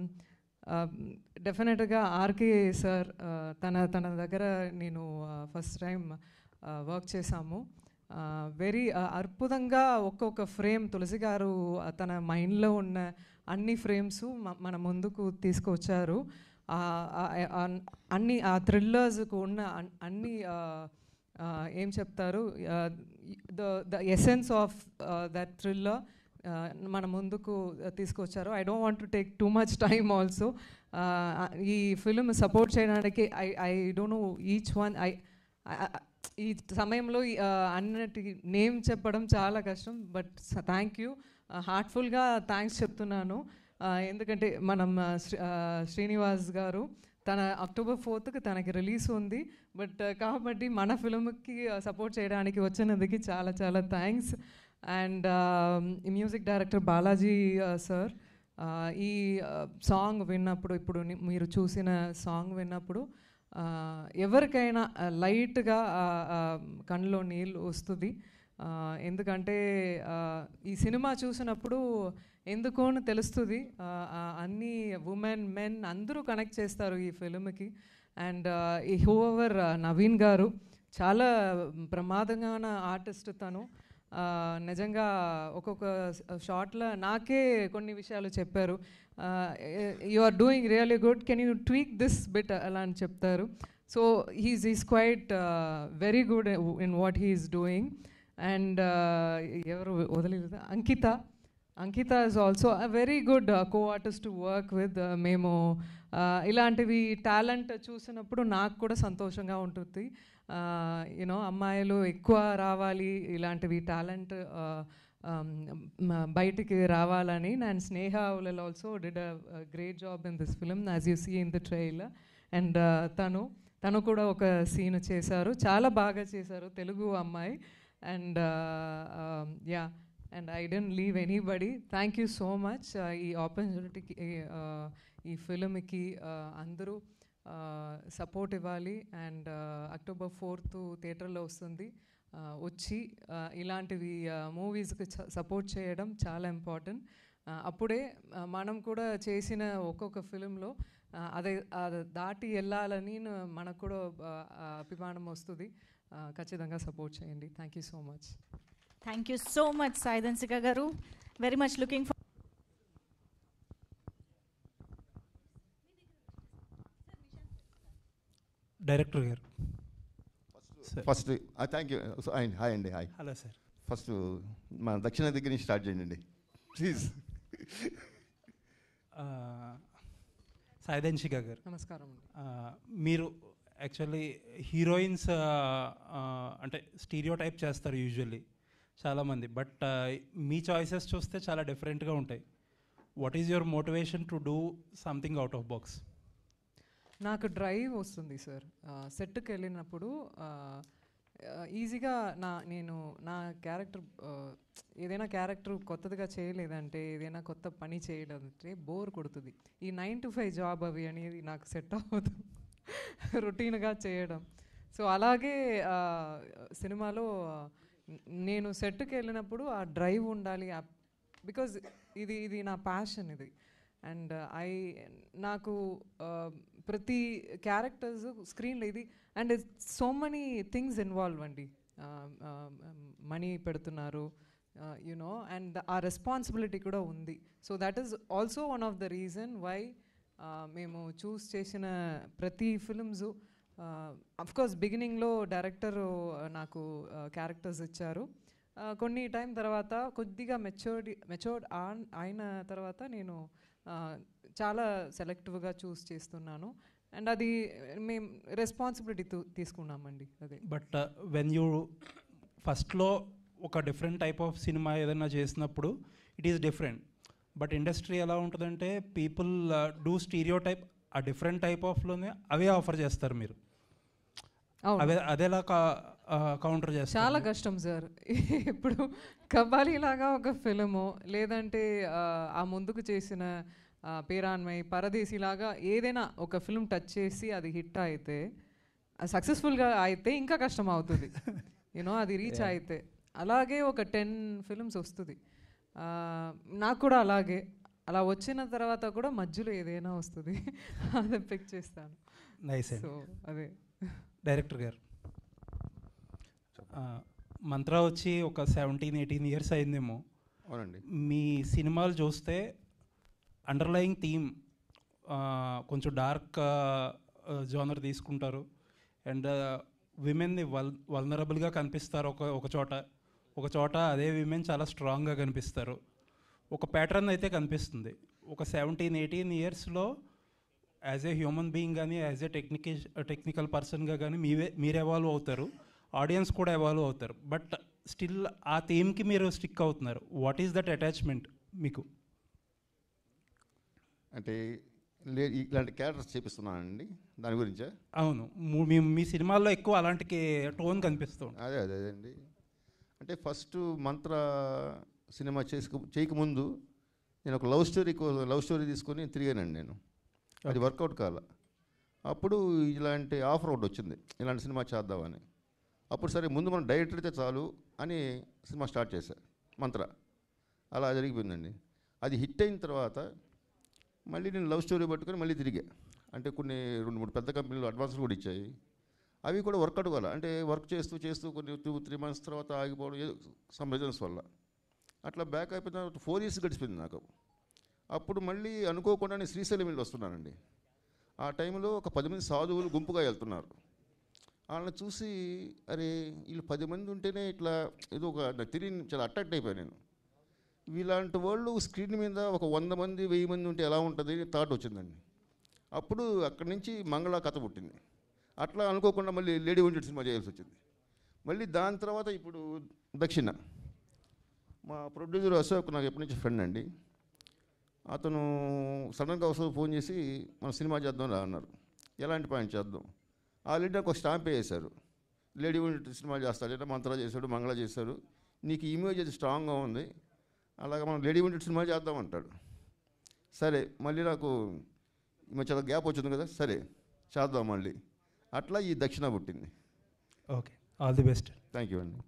డెఫినెట్గా ఆర్కే సార్ తన తన దగ్గర నేను ఫస్ట్ టైం వర్క్ చేశాము వెరీ అద్భుతంగా ఒక్కొక్క ఫ్రేమ్ తులసి గారు ఆ, తన మైండ్లో ఉన్న అన్ని ఫ్రేమ్స్ మన ముందుకు తీసుకొచ్చారు ఆ, ఆ, ఆ, అన్ని ఆ థ్రిల్లర్స్కు ఉన్న అన్- అన్ని ఆ, ఆ, ఏం చెప్తారు the the essence of that thriller మన ముందుకు తీసుకొచ్చారు I don't want to take too much time also ఈ ఫిలిం సపోర్ట్ చేయడానికి I I don't know each one I ఈ సమయంలో ఈ, ఆ, అన్నటి నేమ్ చెప్పడం చాలా కష్టం బట్ థ్యాంక్ యూ హార్ట్ఫుల్గా థ్యాంక్స్ చెప్తున్నాను ఆ, ఎందుకంటే మనం ఆ, శ్రీ- ఆ, శ్రీనివాస్ గారు తన అక్టోబర్ ఫోర్త్కి తనకి రిలీజ్ ఉంది బట్ కాబట్టి మన ఫిల్మ్కి సపోర్ట్ చేయడానికి వచ్చినందుకు చాలా చాలా thanks and music director Balaji sir ఈ సాంగ్ విన్నప్పుడు ఇప్పుడు ని- మీరు చూసిన సాంగ్ విన్నప్పుడు ఆ, ఎవరికైనా లైట్గా కళ్ళలో నీళ్ళు వస్తుంది ఆ, ఎందుకంటే ఆ, ఈ సినిమా చూసినప్పుడు ఎందుకో అని తెలుస్తుంది ఆ, ఆ, అన్ని ఉమెన్ మెన్ అందరూ కనెక్ట్ చేస్తారు ఈ ఫిల్మ్కి అండ్ ఈ హూవర్ నవీన్ గారు చాలా ప్రమాదంగా ఆర్టిస్ట్ తను ఆ, నిజంగా ఒక్కొక్క షార్ట్లో నాకే కొన్ని విషయాలు చెప్పారు you are doing really good can you tweak this bit అలా అని చెప్తారు so he's is quite very good in what he's doing and ఎవరు వదిలేదు Ankita Ankita is also a very good co artist to work with మేము uh, ఇలాంటివి talent చూసినప్పుడు నాకు కూడా సంతోషంగా ఉంటుంది యూనో అమ్మాయిలు ఎక్కువ రావాలి ఇలాంటివి టాలెంట్ బయటికి రావాలని నేను Sneha will also did a great job in this film as you see in the trailer and తను తను కూడా ఒక సీన్ చేశారు చాలా బాగా చేశారు తెలుగు అమ్మాయి and yeah and I didn't leave anybody thank you so much ఈ ఆపర్చునిటీకి ఈ ఫిల్మ్కి అందరూ సపోర్ట్ ఇవ్వాలి అండ్ అక్టోబర్ ఫోర్త్ థియేటర్లో వస్తుంది Uh, వచ్చి uh, ఇలాంటివి మూవీస్కి సపోర్ట్ చేయడం చాలా ఇంపార్టెంట్ అప్పుడే uh, మనం కూడా చేసిన ఒక్కొక్క ఫిలింలో అదే అది దాటి వెళ్ళాలని న- మనకు కూడా uh, uh, అభిమానం వస్తుంది Uh, ఖచ్చితంగా సపోర్ట్ చేయండి thank you so much thank you so much Saidhanshika garu very much looking for director garu first thank you hi hi అండి హాయ్ హలో సార్ ఫస్ట్ మన దక్షిణ దగ్గర నుంచి స్టార్ట్ చేయండి ప్లీజ్ సాయిదన్షిక గారు నమస్కారం అండి. ఆ, మీరు యాక్చువల్లీ హీరోయిన్స్ అంటే స్టీరియో టైప్ చేస్తారు యూజువల్లీ చాలామంది బట్ మీ చాయిసెస్ చూస్తే చాలా డిఫరెంట్గా ఉంటాయి what is your motivation to do something out of box నాకు డ్రైవ్ వస్తుంది సార్ సెట్కి వెళ్ళినప్పుడు ఈజీగా నా నేను నా క్యారెక్టర్ ఏదైనా క్యారెక్టర్ కొత్తదిగా చేయలేదంటే ఏదైనా కొత్త పని చేయలేదంటే బోర్ కొడుతుంది ఈ నైన్ టు ఫైవ్ జాబ్ అవి అనేది నాకు సెట్ అవ్వదు రొటీన్గా చేయడం సో అలాగే ఆ, సినిమాలో ఆ, నేను సెట్కి వెళ్ళినప్పుడు ఆ డ్రైవ్ ఉండాలి బికాజ్ ఇది ఇది నా ప్యాషన్ ఇది అండ్ ఐ నాకు ఆ, ప్రతి క్యారెక్టర్స్ స్క్రీన్లో ఇది and so many things involve అండి మనీ పెడుతున్నారు యునో అండ్ ఆ రెస్పాన్సిబిలిటీ కూడా ఉంది so that is also one of the reason why మేము చూస్ చేసిన ప్రతి ఫిల్మ్స్ కోర్స్ బిగినింగ్లో డైరెక్టర్ నాకు క్యారెక్టర్స్ ఇచ్చారు ఆ, కొన్ని టైం తర్వాత కొద్దిగా మెచ్యూర్డ్ మెచ్యూర్డ్ అయిన తర్వాత నేను ఆ, చాలా సెలెక్టివ్గా చూస్ చేస్తున్నాను అండ్ అది మేము రెస్పాన్సిబిలిటీ తీసుకున్నామండి అదే బట్ వెన్ యూ ఫస్ట్లో ఒక డిఫరెంట్ టైప్ ఆఫ్ సినిమా ఏదైనా చేసినప్పుడు it is different but industry ఎలా ఉంటుందంటే పీపుల్ డూ స్టీరియో టైప్ ఆ డిఫరెంట్ టైప్ ఆఫ్లోనే అవే ఆఫర్ చేస్తారు మీరు అవును. అవే అదేలా కౌంటర్ చేస్తారు చాలా కష్టం సార్ ఇప్పుడు కవ్వాలి లాగా ఒక ఫిలిము లేదంటే ఆ, ఆ ముందుకు చేసిన ఆ, పేరాన్మై పరదేశి లాగా ఏదైనా ఒక ఫిల్మ్ టచ్ చేసి అది హిట్ అయితే సక్సెస్ఫుల్గా అయితే ఇంకా కష్టం అవుతుంది యూనో అది రీచ్ Yeah. అయితే అలాగే ఒక టెన్ ఫిల్మ్స్ వస్తుంది ఆ, నాకు కూడా అలాగే అలా వచ్చిన తర్వాత కూడా మధ్యలో ఏదైనా వస్తుంది అది పిక్ చేస్తాను నైస్ సో అదే డైరెక్టర్ గారు ఆ, మంత్ర వచ్చి ఒక సెవెంటీన్ ఎయిటీన్ ఇయర్స్ అయిందేమో అవునండి మీ సినిమాలు చూస్తే అండర్లయింగ్ థీమ్ కొంచెం డార్క్ జోనర్ తీసుకుంటారు అండ్ విమెన్ని వల్ వల్నరబుల్గా కనిపిస్తారు ఒక ఒక చోట ఒక చోట అదే విమెన్ చాలా స్ట్రాంగ్గా కనిపిస్తారు ఒక ప్యాటర్న్ అయితే కనిపిస్తుంది ఒక సెవెంటీన్ ఎయిటీన్ ఇయర్స్లో యాజ్ ఏ హ్యూమన్ బీయింగ్ కానీ యాజ్ ఏ టెక్నిక టెక్నికల్ పర్సన్గా కానీ మీవే మీరు ఎవాల్వ్ అవుతారు ఆడియన్స్ కూడా ఎవాల్వ్ అవుతారు బట్ స్టిల్ ఆ థీమ్కి మీరు స్టిక్ అవుతున్నారు వాట్ ఈస్ దట్ అటాచ్మెంట్ మీకు అంటే లే ఇలాంటి క్యారెక్టర్స్ చేపిస్తున్నానండి దాని గురించా అవును ము- మీ మీ సినిమాల్లో ఎక్కువ అలాంటి టోన్ కనిపిస్తుంది అదే అదే అదే అండి అంటే ఫస్ట్ మంత్ర సినిమా చేసుకు చేయకముందు నేను ఒక లవ్ స్టోరీ లవ్ స్టోరీ తీసుకొని తిరిగానండి నేను అది వర్కౌట్ కాల అప్పుడు ఇలాంటి ఆఫర్ ఒకటి వచ్చింది ఇలాంటి సినిమా చేద్దామని అప్పుడు సరే ముందు మనం డైరెక్టర్ అయితే చాలు అని సినిమా స్టార్ట్ చేశా మంత్ర అలా జరిగిపోయిందండి అది హిట్ అయిన తర్వాత మళ్ళీ నేను లవ్ స్టోరీ పట్టుకొని మళ్ళీ తిరిగా అంటే కొన్ని రెండు మూడు పెద్ద కంపెనీలు అడ్వాన్స్లు కూడా ఇచ్చాయి అవి కూడా వర్కౌట్ కావాలి అంటే వర్క్ చేస్తూ చేస్తూ కొన్ని టూ త్రీ మంత్స్ తర్వాత ఆగిపోవడం ఏదో సమ్ రీజన్స్ వల్ల అట్లా బ్యాక్ అయిపోయిన తర్వాత ఫోర్ ఇయర్స్ గడిచిపోయింది నాకు అప్పుడు మళ్ళీ అనుకోకుండా నేను శ్రీశైలం వెళ్ళి వస్తున్నానండి ఆ టైంలో ఒక పది మంది సాధువులు గుంపుగా వెళ్తున్నారు వాళ్ళని చూసి అరే వీళ్ళు పది మంది ఉంటేనే ఇట్లా ఏదో ఒక నాకు తెలియని చాలా అట్రాక్ట్ అయిపోయాను నేను వీలాంటి వాళ్ళు స్క్రీన్ మీద ఒక వంద మంది వెయ్యి మంది ఉంటే ఎలా ఉంటుంది థాట్ వచ్చిందండి అప్పుడు అక్కడి నుంచి మంగళ కథ పుట్టింది అట్లా అనుకోకుండా మళ్ళీ లేడీ వంటెడ్ సినిమా చేయాల్సి వచ్చింది మళ్ళీ దాని తర్వాత ఇప్పుడు దక్షిణ మా ప్రొడ్యూసర్ అశోక్ నాకు ఎప్పటి నుంచి ఫ్రెండ్ అండి అతను సడన్గా అశోక్ ఫోన్ చేసి మన సినిమా చేద్దాం రా అన్నారు ఎలాంటి పాయింట్ చేద్దాం ఆల్రెడీ నాకు ఒక స్టాంప్ వేశారు లేడీ వంటెడ్ సినిమా చేస్తాడు మంత్ర చేశాడు మంగళ చేశారు నీకు ఇమేజ్ అది స్ట్రాంగ్గా ఉంది అలాగే మనం లేడీ వంటెడ్ సినిమా చేద్దాం అంటాడు సరే మళ్ళీ నాకు ఈ మధ్య గ్యాప్ వచ్చింది కదా సరే చేద్దాం మళ్ళీ అట్లా ఈ దక్షిణ పుట్టింది okay all the best thank you అండి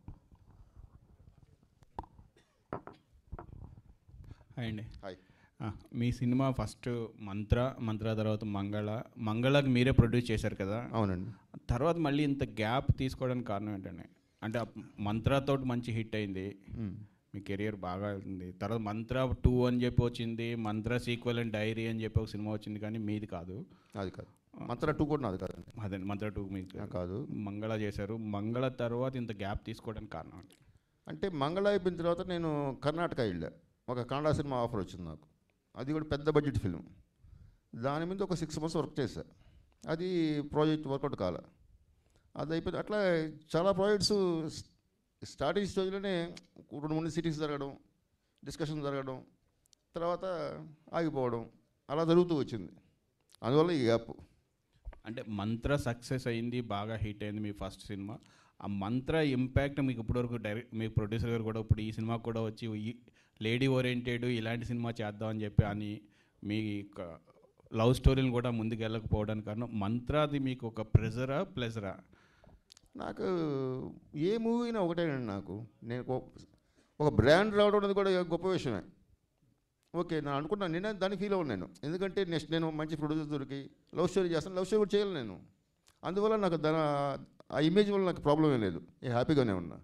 హాయ్ అండి హాయ్ ఆ, మీ సినిమా ఫస్ట్ మంత్ర మంత్ర తర్వాత మంగళ మంగళకి మీరే ప్రొడ్యూస్ చేశారు కదా అవునండి తర్వాత మళ్ళీ ఇంత గ్యాప్ తీసుకోవడానికి కారణం ఏంటండి అంటే ఆ మంత్రతో మంచి హిట్ అయింది మీ కెరియర్ బాగా ఉంది తర్వాత మంత్ర టూ అని చెప్పి వచ్చింది మంత్ర సీక్వెల్ అండ్ డైరీ అని చెప్పి ఒక సినిమా వచ్చింది కానీ మీది కాదు అది కాదు మంత్ర టూ కూడా నాది కాదండి అదే మంత్ర టూ మీది కాదు మంగళ చేశారు మంగళ తర్వాత ఇంత గ్యాప్ తీసుకోవడానికి కారణం ఏంటి? అంటే మంగళ అయిపోయిన తర్వాత నేను కర్ణాటక వెళ్ళా ఒక కన్నడ సినిమా ఆఫర్ వచ్చింది నాకు అది కూడా పెద్ద బడ్జెట్ ఫిల్మ్ దాని మీద ఒక సిక్స్ మంత్స్ వర్క్ చేశా అది ప్రాజెక్ట్ వర్కౌట్ కాలే అది అయిపోయింది అట్లా చాలా ప్రాజెక్ట్స్ స్టార్టింగ్ స్టేజ్లోనే రెండు మూడు సిటీస్ జరగడం డిస్కషన్ జరగడం తర్వాత ఆగిపోవడం అలా జరుగుతూ వచ్చింది అందువల్ల ఈ గ్యాప్ అంటే మంత్ర సక్సెస్ అయింది బాగా హిట్ అయింది మీ ఫస్ట్ సినిమా ఆ మంత్ర ఇంపాక్ట్ మీకు ఇప్పటివరకు డైరెక్ట్ మీ ప్రొడ్యూసర్ గారు కూడా ఇప్పుడు ఈ సినిమా కూడా వచ్చి ఈ లేడీ ఓరియంటెడ్ ఇలాంటి సినిమా చేద్దామని చెప్పి అని మీ లవ్ స్టోరీని కూడా ముందుకు వెళ్ళకపోవడానికి కారణం మంత్రాది మీకు ఒక ప్రెజరా ప్లెజరా నాకు ఏ మూవీ అయినా ఒకటేనండి నాకు నేను ఒక- ఒక బ్రాండ్ రావడం అనేది కూడా గొప్ప విషయమే ఓకే నేను అనుకున్నాను నేను దానికి ఫీల్ అవ్వను నేను ఎందుకంటే నెక్స్ట్ నేను మంచి ప్రొడ్యూసర్ దొరికి లవ్ స్టోరీ చేస్తాను లవ్ స్టోరీ కూడా చేయాలి నేను అందువల్ల నాకు దాని ఆ ఇమేజ్ వల్ల నాకు ప్రాబ్లం ఏం లేదు నేను హ్యాపీగానే ఉన్నా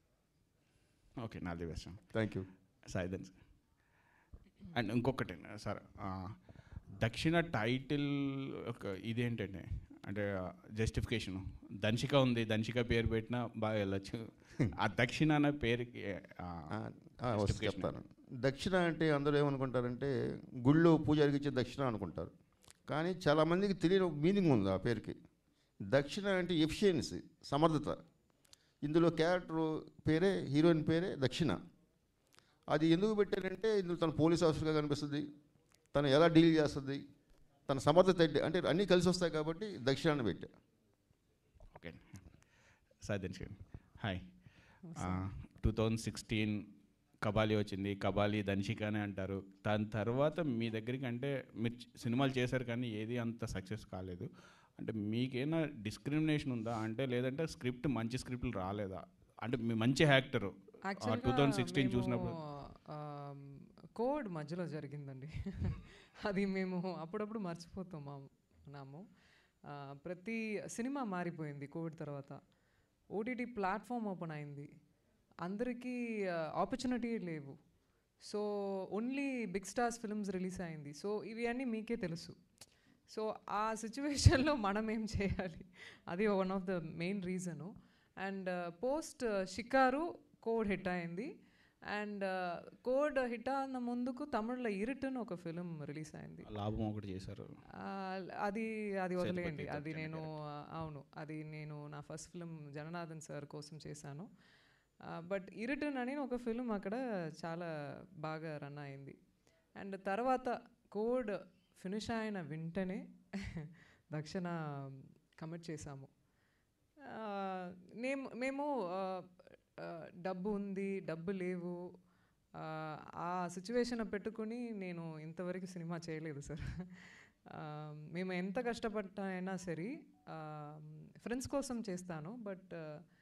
ఓకే నా బెస్ట్ థ్యాంక్ యూ సాయిదన్ అండ్ ఇంకొకటి సార్ దక్షిణ టైటిల్ ఒక ఇదేంటంటే అంటే జస్టిఫికేషన్ దంశిక ఉంది దంశిక పేరు పెట్టినా బాగా వెళ్ళొచ్చు ఆ దక్షిణ అనే పేరుకి ఆ, ఆ, వస్తే justification చెప్తాను దక్షిణ అంటే అందరూ ఏమనుకుంటారంటే గుళ్ళో పూజారికి ఇచ్చే దక్షిణ అనుకుంటారు కానీ చాలామందికి తెలియని ఒక మీనింగ్ ఉంది ఆ పేరుకి దక్షిణ అంటే ఎఫిషియన్సీ సమర్థత ఇందులో క్యారెక్టర్ పేరే హీరోయిన్ పేరే దక్షిణ అది ఎందుకు పెట్టారంటే ఇందులో తన పోలీస్ ఆఫీసర్గా కనిపిస్తుంది తను ఎలా డీల్ చేస్తుంది తన సమర్థత ఏంటి అంటే అన్నీ కలిసి వస్తాయి కాబట్టి దక్షిణాన్ని పెట్టా ఓకే సాయిదన్ hi two thousand sixteen Kabali వచ్చింది కబాలి దంశిక అని అంటారు దాని తర్వాత మీ దగ్గరికి అంటే మీరు చ- సినిమాలు చేశారు కానీ ఏది అంత సక్సెస్ కాలేదు అంటే మీకేమైనా డిస్క్రిమినేషన్ ఉందా అంటే లేదంటే స్క్రిప్ట్ మంచి స్క్రిప్ట్లు రాలేదా అంటే మీ మంచి యాక్టరు టూ థౌజండ్ సిక్స్టీన్ చూసినప్పుడు కోడ్ మధ్యలో జరిగిందండి అది మేము అప్పుడప్పుడు మర్చిపోతున్నాము ఆ, ప్రతి సినిమా మారిపోయింది కోవిడ్ తర్వాత ఓటీటీ ప్లాట్ఫామ్ ఓపెన్ అయింది అందరికీ ఆపర్చునిటీ లేవు so only big stars films release అయింది సో ఇవి అన్నీ మీకే తెలుసు సో ఆ సిచ్యువేషన్లో మనం ఏం చేయాలి అది one of the main reason and post షికారు కోడ్ హిట్ అయింది అండ్ కోడ్ హిట్ అన్న ముందుకు తమిళ్లో ఇరుటన్ ఒక ఫిలిం రిలీజ్ అయింది లాభం ఒకటి చేశారు ఆ, అది అది వదిలేయండి సేతుపతి అది దక్షిణ నేను ఆ, అవును అది నేను నా ఫస్ట్ ఫిలిం జగన్నాథన్ సార్ కోసం చేశాను బట్ ఇరిటర్న్ అని ఒక ఫిలిం అక్కడ చాలా బాగా రన్ అయింది అండ్ తర్వాత కోడ్ ఫినిష్ అయిన వెంటనే దక్షిణ కమిట్ చేశాము ఆ, మేము మేము ఆ, ఆ, డబ్బు ఉంది డబ్బు లేవు ఆ, ఆ సిచ్యువేషన్ పెట్టుకుని నేను ఇంతవరకు సినిమా చేయలేదు సార్ ఆ, మేము ఎంత కష్టపడ్డా సరే ఫ్రెండ్స్ కోసం చేస్తాను బట్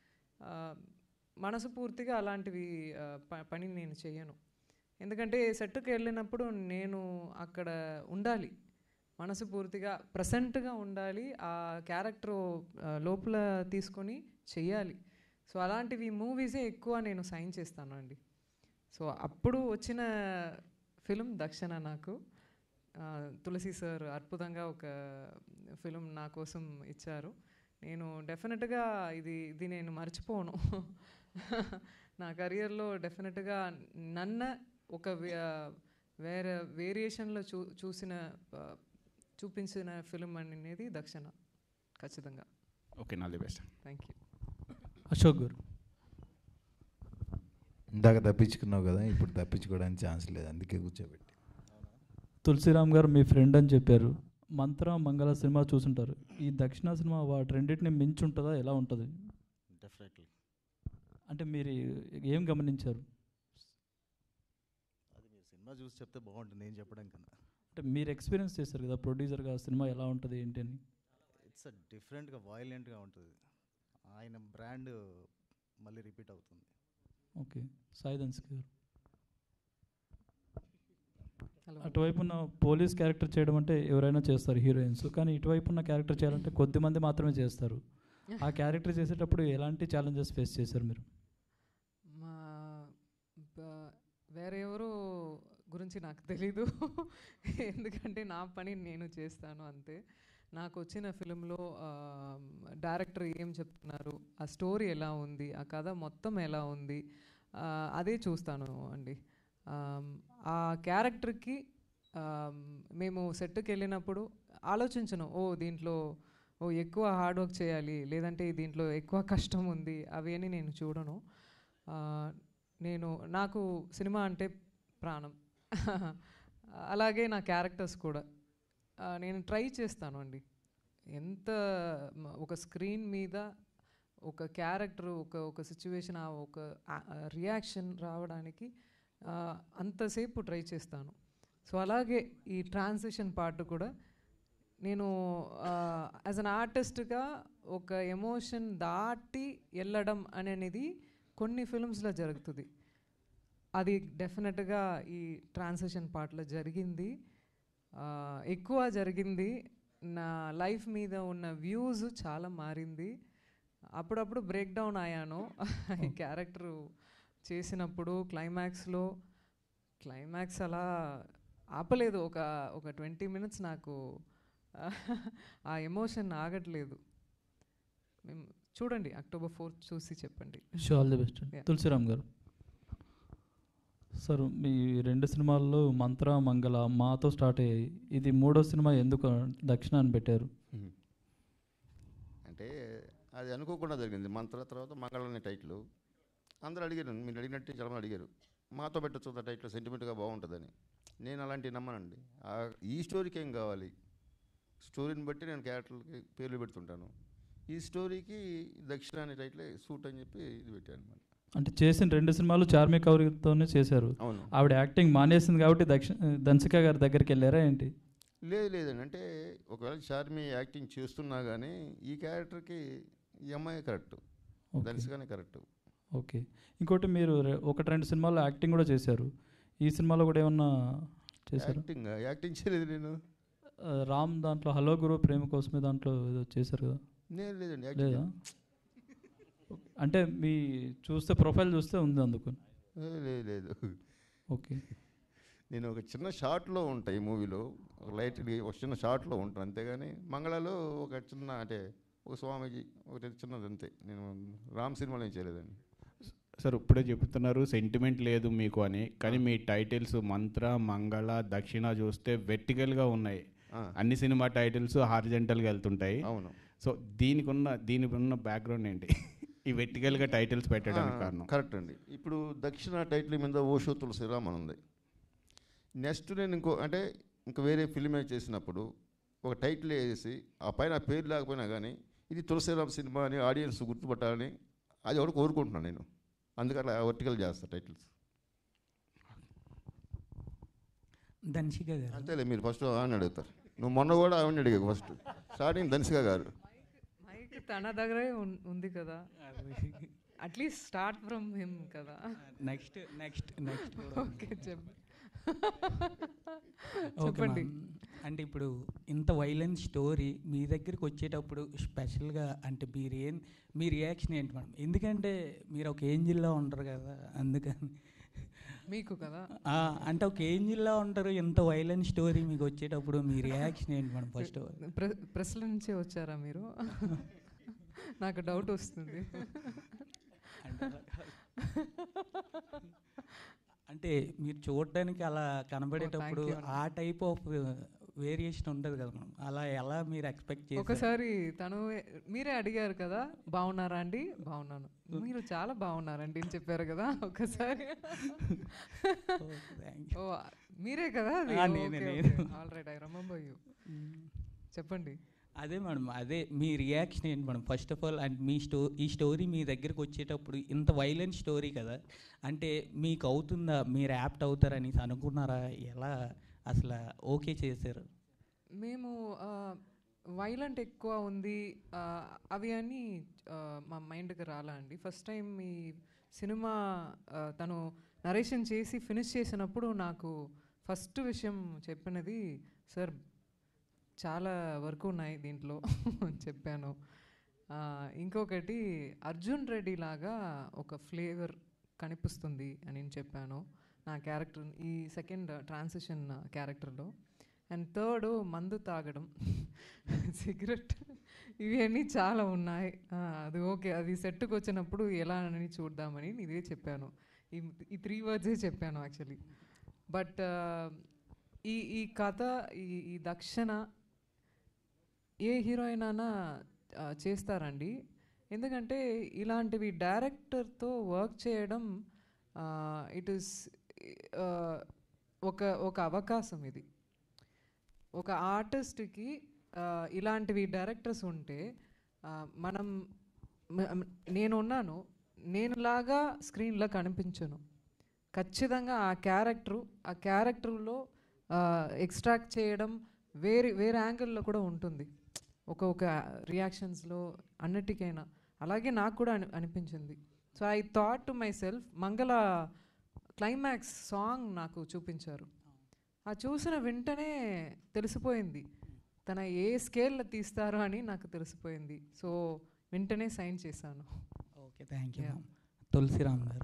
మనసు పూర్తిగా అలాంటివి ఆ, ప- పని నేను చేయను ఎందుకంటే సెట్కి వెళ్ళినప్పుడు నేను అక్కడ ఉండాలి మనసు పూర్తిగా ప్రజెంట్గా ఉండాలి ఆ క్యారెక్టర్ లోపల తీసుకొని చెయ్యాలి సో అలాంటివి మూవీసే ఎక్కువ నేను సైన్ చేస్తాను అండి సో అప్పుడు వచ్చిన ఫిలిం దక్షిణ నాకు ఆ, తులసి సార్ అద్భుతంగా ఒక ఫిలిం నా కోసం ఇచ్చారు నేను డెఫినెట్గా ఇది ఇది నేను మర్చిపోను నా కెరియర్లో డెఫినెట్గా నన్ను ఒక వే- వేరే వేరియేషన్లో చూ చూసిన ఆ, చూపించిన ఫిలిం అనేది దక్షిణ ఖచ్చితంగా ఓకే నా the best thank you Ashok garu ఇందాక తప్పించుకున్నావు కదా ఇప్పుడు తప్పించుకోవడానికి ఛాన్స్ లేదు అందుకే కూర్చోబెట్టి తులసిరామ్ గారు మీ ఫ్రెండ్ అని చెప్పారు మంత్ర మంగళ సినిమా చూసుంటారు ఈ దక్షిణ సినిమా వాటి రెండింటిని మించి ఉంటుందా ఎలా ఉంటుంది డెఫినెట్లీ అంటే మీరు ఏం గమనించారు అది మీరు సినిమా చూసి చెప్తే బాగుంటుంది నేను చెప్పడం కన్నా అంటే మీరు ఎక్స్పీరియన్స్ చేశారు కదా ప్రొడ్యూసర్గా సినిమా ఎలా ఉంటుంది ఏంటి అని ఇట్స్ డిఫరెంట్గా వైలెంట్గా ఉంటుంది ఆయన బ్రాండ్ మళ్ళీ రిపీట్ అవుతుంది ఓకే సాయిధన్స్ గారు హలో అటువైపు ఉన్న పోలీస్ క్యారెక్టర్ చేయడం అంటే ఎవరైనా చేస్తారు హీరోయిన్స్ కానీ ఇటువైపు ఉన్న క్యారెక్టర్ చేయాలంటే కొద్ది మంది మాత్రమే చేస్తారు ఆ క్యారెక్టర్ చేసేటప్పుడు ఎలాంటి ఛాలెంజెస్ ఫేస్ చేశారు మీరు మా బ- వేరే ఎవరు గురించి నాకు తెలీదు ఎందుకంటే నా పని నేను చేస్తాను అంతే నాకు వచ్చిన ఫిలింలో డైరెక్టర్ ఏం చెప్తున్నారు ఆ స్టోరీ ఎలా ఉంది ఆ కథ మొత్తం ఎలా ఉంది ఆ, ఆ, అదే చూస్తాను అండి ఆమ్, ఆ క్యారెక్టర్కి ఆమ్, మేము సెట్కి వెళ్ళినప్పుడు ఆలోచించను ఓ దీంట్లో ఓ ఎక్కువ హార్డ్ వర్క్ చేయాలి లేదంటే దీంట్లో ఎక్కువ కష్టం ఉంది అవి అని నేను చూడను ఆ, నేను నాకు సినిమా అంటే ప్రాణం అలాగే నా క్యారెక్టర్స్ కూడా ఆ, నేను ట్రై చేస్తాను అండి ఎంత మ- ఒక స్క్రీన్ మీద ఒక క్యారెక్టర్ ఒక ఒక సిచ్యువేషన్ ఆ ఒక రియాక్షన్ రావడానికి ఆ, అంతసేపు ట్రై చేస్తాను సో అలాగే ఈ ట్రాన్సిషన్ పార్ట్ కూడా నేను యాజ్ అన్ ఆర్టిస్ట్గా ఒక ఎమోషన్ దాటి వెళ్ళడం అనేది కొన్ని ఫిల్మ్స్లో జరుగుతుంది అది డెఫినెట్గా ఈ ట్రాన్సిషన్ పార్ట్లో జరిగింది ఆ, ఎక్కువ జరిగింది నా లైఫ్ మీద ఉన్న వ్యూస్ చాలా మారింది అప్పుడప్పుడు బ్రేక్ డౌన్ అయ్యాను ఈ క్యారెక్టర్ చేసినప్పుడు క్లైమాక్స్లో క్లైమాక్స్ అలా ఆపలేదు ఒక ఒక ట్వంటీ మినిట్స్ నాకు ఆ ఎమోషన్ ఆగట్లేదు మేము చూడండి అక్టోబర్ ఫోర్త్ చూసి చెప్పండి show all the best Yeah. Tulasiram garu sir మీ రెండు సినిమాల్లో మంత్ర మంగళ మాతో స్టార్ట్ అయ్యాయి ఇది మూడో సినిమా ఎందుకు దక్షిణ అని పెట్టారు అంటే అది అనుకోకుండా జరిగింది మంత్ర తర్వాత మంగళ అనే టైటిల్ అందరూ అడిగారు మీరు అడిగినట్టు చాలా మంది అడిగారు మాతో పెట్టచ్చు ఆ టైటిల్ సెంటిమెంట్గా బాగుంటుందని నేను అలాంటివి నమ్మనండి ఆ- ఈ స్టోరీకి ఏం కావాలి స్టోరీని బట్టి నేను క్యారెక్టర్లకి పేర్లు పెడుతుంటాను ఈ స్టోరీకి దక్షిణ అనే టైటిల్ సూట్ అని చెప్పి ఇది పెట్టాను అనమాట అంటే చేసిన రెండు సినిమాలు చార్మి కౌరితోనే చేశారు అవును. ఆవిడ యాక్టింగ్ మానేసింది కాబట్టి దక్షిణ ధన్సిక గారి దగ్గరికి వెళ్ళారా ఏంటి లేదు లేదండి అంటే ఒకవేళ చార్మి యాక్టింగ్ చేస్తున్నా కానీ ఈ క్యారెక్టర్కి ఈ అమ్మాయి కరెక్ట్ Okay. దర్శకానే కరెక్ట్ ఓకే ఇంకోటి మీరు రె- ఒకటి రెండు సినిమాల్లో యాక్టింగ్ కూడా చేశారు ఈ సినిమాలో కూడా ఏమన్నా చేశారు యాక్టింగ్ యాక్టింగ్ చేయలేదు నేను రామ్ దాంట్లో హలో గురు ప్రేమ కోసమే దాంట్లో ఏదో చేశారు కదా నేను లేదండి, యాక్టింగ్ లేదా అంటే మీ చూస్తే ప్రొఫైల్ చూస్తే ఉంది అందుకు ఏ, లేదు లేదు ఓకే నేను ఒక చిన్న షార్ట్లో ఉంటాయి ఈ మూవీలో ఒక లైట్ ఒక చిన్న షార్ట్లో ఉంటాను అంతేగాని మంగళలో ఒక చిన్న అంటే ఒక స్వామీజీ ఒకటి చిన్నది అంతే నేను రామ్ సినిమాలో ఏం చేయలేదండి సార్ ఇప్పుడే చెప్తున్నారు సెంటిమెంట్ లేదు మీకు అని కానీ మీ టైటిల్స్ మంత్ర మంగళ దక్షిణ చూస్తే వెర్టికల్గా ఉన్నాయి ఆ. అన్ని సినిమా టైటిల్స్ హార్జెంటల్గా వెళ్తుంటాయి అవును సో దీనికి ఉన్న దీనికి ఉన్న బ్యాక్గ్రౌండ్ ఏంటి ఈ వెర్టికల్గా టైటిల్స్ పెట్టడానికి ఆ, కారణం కరెక్ట్ అండి ఇప్పుడు దక్షిణ టైటిల్ మీద ఓషో తులసిరామ్ అని ఉంది నెక్స్ట్ నేను ఇంకో అంటే ఇంకా వేరే ఫిల్మ్ చేసినప్పుడు ఒక టైటిల్ వేసి ఆ పైన ఆ పేరు లేకపోయినా కానీ ఇది తులసిరామ్ సినిమా అని ఆడియన్స్ గుర్తుపట్టాలని అది ఎవరు కోరుకుంటున్నాను నేను అందుకే అట్లా వర్టికల్ చేస్తా టైటిల్స్ ధన్షిక గారు అంతేలే మీరు ఫస్ట్ ఆవిడని అడుగుతారు నువ్వు మొన్న కూడా ఆవిడని అడిగావు ఫస్ట్ స్టార్టింగ్ ధన్సిక గారు మైక్ తన దగ్గరే ఉన్- ఉంది కదా అట్లీస్ట్ స్టార్ట్ ఫ్రమ్ హిమ్ కదా నెక్స్ట్ నెక్స్ట్ నెక్స్ట్ ఓకే చెప్పు ఓకే చెప్పండి మ్యామ్. అంటే ఇప్పుడు ఇంత వైలెంట్ స్టోరీ మీ దగ్గరికి వచ్చేటప్పుడు స్పెషల్గా అంటే మీరు ఏం మీ రియాక్షన్ ఏంటి మేడం ఎందుకంటే మీరు ఒక ఏంజిల్లో ఉంటారు కదా అందుకని మీకు కదా ఆ, అంటే ఒక ఏంజిల్లో ఉంటారు ఇంత వైలెంట్ స్టోరీ మీకు వచ్చేటప్పుడు మీ రియాక్షన్ ఏంటి మేడం ఫస్ట్ ప్రె ప్రెస్ల నుంచే వచ్చారా మీరు నాకు డౌట్ వస్తుంది అంటే మీరు చూడడానికి అలా కనబడేటప్పుడు you అన్న. ఆ టైప్ ఆఫ్ వేరియేషన్ ఉంటుంది కదా మేడం అలా ఎలా మీరు ఎక్స్పెక్ట్ చేశారు ఒకసారి తను మీరే అడిగారు కదా బాగున్నారా అండి బాగున్నాను మీరు చాలా బాగున్నారండి అని చెప్పారు కదా ఒకసారి ఓ మీరే కదా ఆ, నేనే, నేనే. All right I remember you చెప్పండి అదే మేడం అదే మీ రియాక్షన్ ఏంటి madam first of all and మీ స్టో ఈ స్టోరీ మీ దగ్గరికి వచ్చేటప్పుడు ఇంత వైలెంట్ స్టోరీ కదా అంటే మీకు అవుతుందా మీరు యాప్ట్ అవుతారని అనుకున్నారా ఎలా అసలు ఓకే చేశారు మేము వైలెంట్ ఎక్కువ ఉంది ఆ, అవి అని ఆ, మా మైండ్కి రాలా అండి ఫస్ట్ టైం ఈ సినిమా ఆ, తను నరేషన్ చేసి ఫినిష్ చేసినప్పుడు నాకు ఫస్ట్ విషయం చెప్పినది సార్ చాలా వర్క్ ఉన్నాయి దీంట్లో అని చెప్పాను ఆ, ఇంకొకటి అర్జున్ రెడ్డి లాగా ఒక ఫ్లేవర్ కనిపిస్తుంది అని నేను చెప్పాను నా క్యారెక్టర్ ఈ సెకండ్ ట్రాన్సిషన్ క్యారెక్టర్లో అండ్ థర్డ్ మందు తాగడం సిగరెట్ ఇవి అన్నీ చాలా ఉన్నాయి ఆ, అది ఓకే అది సెట్కి వచ్చినప్పుడు ఎలా అని చూద్దామని ఇదే చెప్పాను ఈ ఈ త్రీ వర్డ్సే చెప్పాను యాక్చువల్లీ బట్ ఈ ఈ కథ ఈ ఈ దక్షిణ ఏ హీరోయిన్ అయినా ఆ, చేస్తారండి ఎందుకంటే ఇలాంటివి డైరెక్టర్తో వర్క్ చేయడం ఇట్ ఈస్ ఒక ఒక అవకాశం ఇది ఒక ఆర్టిస్ట్కి ఇలాంటివి డైరెక్టర్స్ ఉంటే ఆ, మనం మ- మ- నేను ఉన్నాను నేనులాగా స్క్రీన్లో కనిపించను ఖచ్చితంగా ఆ క్యారెక్టరు ఆ క్యారెక్టర్లో ఎక్స్ట్రాక్ట్ చేయడం వేరే వేరే యాంగిల్లో కూడా ఉంటుంది ఒక ఒక రియాక్షన్స్లో అన్నిటికైనా అలాగే నాకు కూడా అని అనిపించింది so I thought to myself మంగళ క్లైమాక్స్ సాంగ్ నాకు చూపించారు ఆ చూసిన వెంటనే తెలిసిపోయింది తన ఏ స్కేల్లో తీస్తారు అని నాకు తెలిసిపోయింది సో వెంటనే సైన్ చేశాను okay thank you Yeah. Tulasiram garu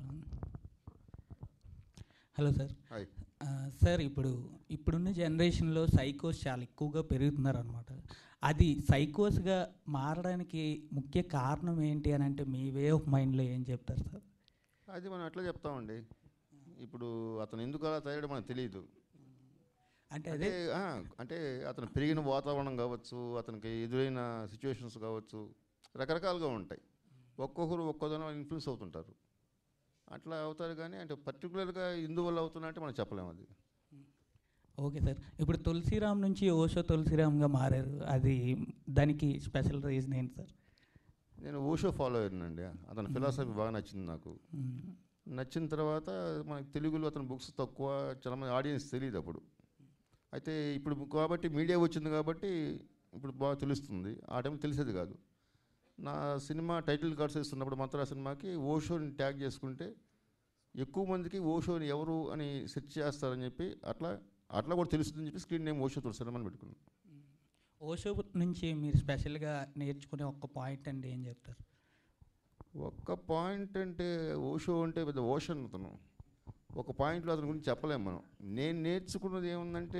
hello sir Hi. Sir ఇప్పుడు ఇప్పుడున్న జనరేషన్లో సైకోస్ చాలా ఎక్కువగా పెరుగుతున్నారు అనమాట అది సైకోస్గా మారడానికి ముఖ్య కారణం ఏంటి అని అంటే మీ వే ఆఫ్ మైండ్లో ఏం చెప్తారు సార్ అది మనం ఎట్లా చెప్తామండి ఇప్పుడు అతను ఎందుకు అలా తయారు మనకు తెలియదు అంటే అంటే అదే ఆ, అంటే అతను పెరిగిన వాతావరణం కావచ్చు అతనికి ఎదురైన సిచ్యువేషన్స్ కావచ్చు రకరకాలుగా ఉంటాయి ఒక్కొక్కరు ఒక్కొక్కదనం ఇన్ఫ్లుయెన్స్ అవుతుంటారు అట్లా అవుతారు కానీ అంటే పర్టికులర్గా ఇందువల్ల అవుతున్నా అంటే మనం చెప్పలేము అది ఓకే సార్ ఇప్పుడు తులసిరామ్ నుంచి ఓషో తులసిరామ్గా మారారు అది దానికి స్పెషల్ రీజన్ ఏంటి సార్ నేను ఓషో ఫాలో అయ్యానండి అతని ఫిలాసఫీ బాగా నచ్చింది నాకు మ్మ్. నచ్చిన తర్వాత మనకి తెలుగులో అతని బుక్స్ తక్కువ చాలా మంది ఆడియన్స్ తెలియదు అప్పుడు అయితే ఇప్పుడు కాబట్టి మీడియా వచ్చింది కాబట్టి ఇప్పుడు బాగా తెలుస్తుంది ఆ టైం తెలిసేది కాదు నా సినిమా టైటిల్ కార్డ్స్ ఇస్తున్నప్పుడు మంత్ర సినిమాకి ఓషోని ట్యాగ్ చేసుకుంటే ఎక్కువ మందికి ఓషోని ఎవరు అని సెర్చ్ చేస్తారని చెప్పి అట్లా అట్లా కూడా తెలుస్తుందని చెప్పి స్క్రీన్ నేమ్ ఓషో తులసిరామ్ అని పెట్టుకున్నాను ఓషో నుంచి మీరు స్పెషల్గా నేర్చుకునే ఒక్క పాయింట్ అంటే ఏం చెప్తారు ఒక్క పాయింట్ అంటే ఓషో అంటే పెద్ద ఓషన్ అతను ఒక పాయింట్లో అతని గురించి చెప్పలేము మనం నేను నేర్చుకున్నది ఏముందంటే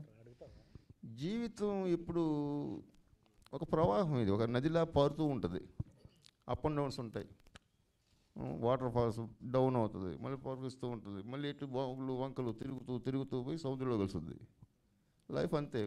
జీవితం ఇప్పుడు ఒక ప్రవాహం ఇది ఒక నదిలా పారుతూ ఉంటుంది అప్ అండ్ డౌన్స్ ఉంటాయి వాటర్ ఫాల్స్ డౌన్ అవుతుంది మళ్ళీ పరుగుస్తూ ఉంటుంది మళ్ళీ ఎటు బాగులు వంకలు తిరుగుతూ తిరుగుతూ పోయి సముద్రంలో కలుస్తుంది లైఫ్ అంతే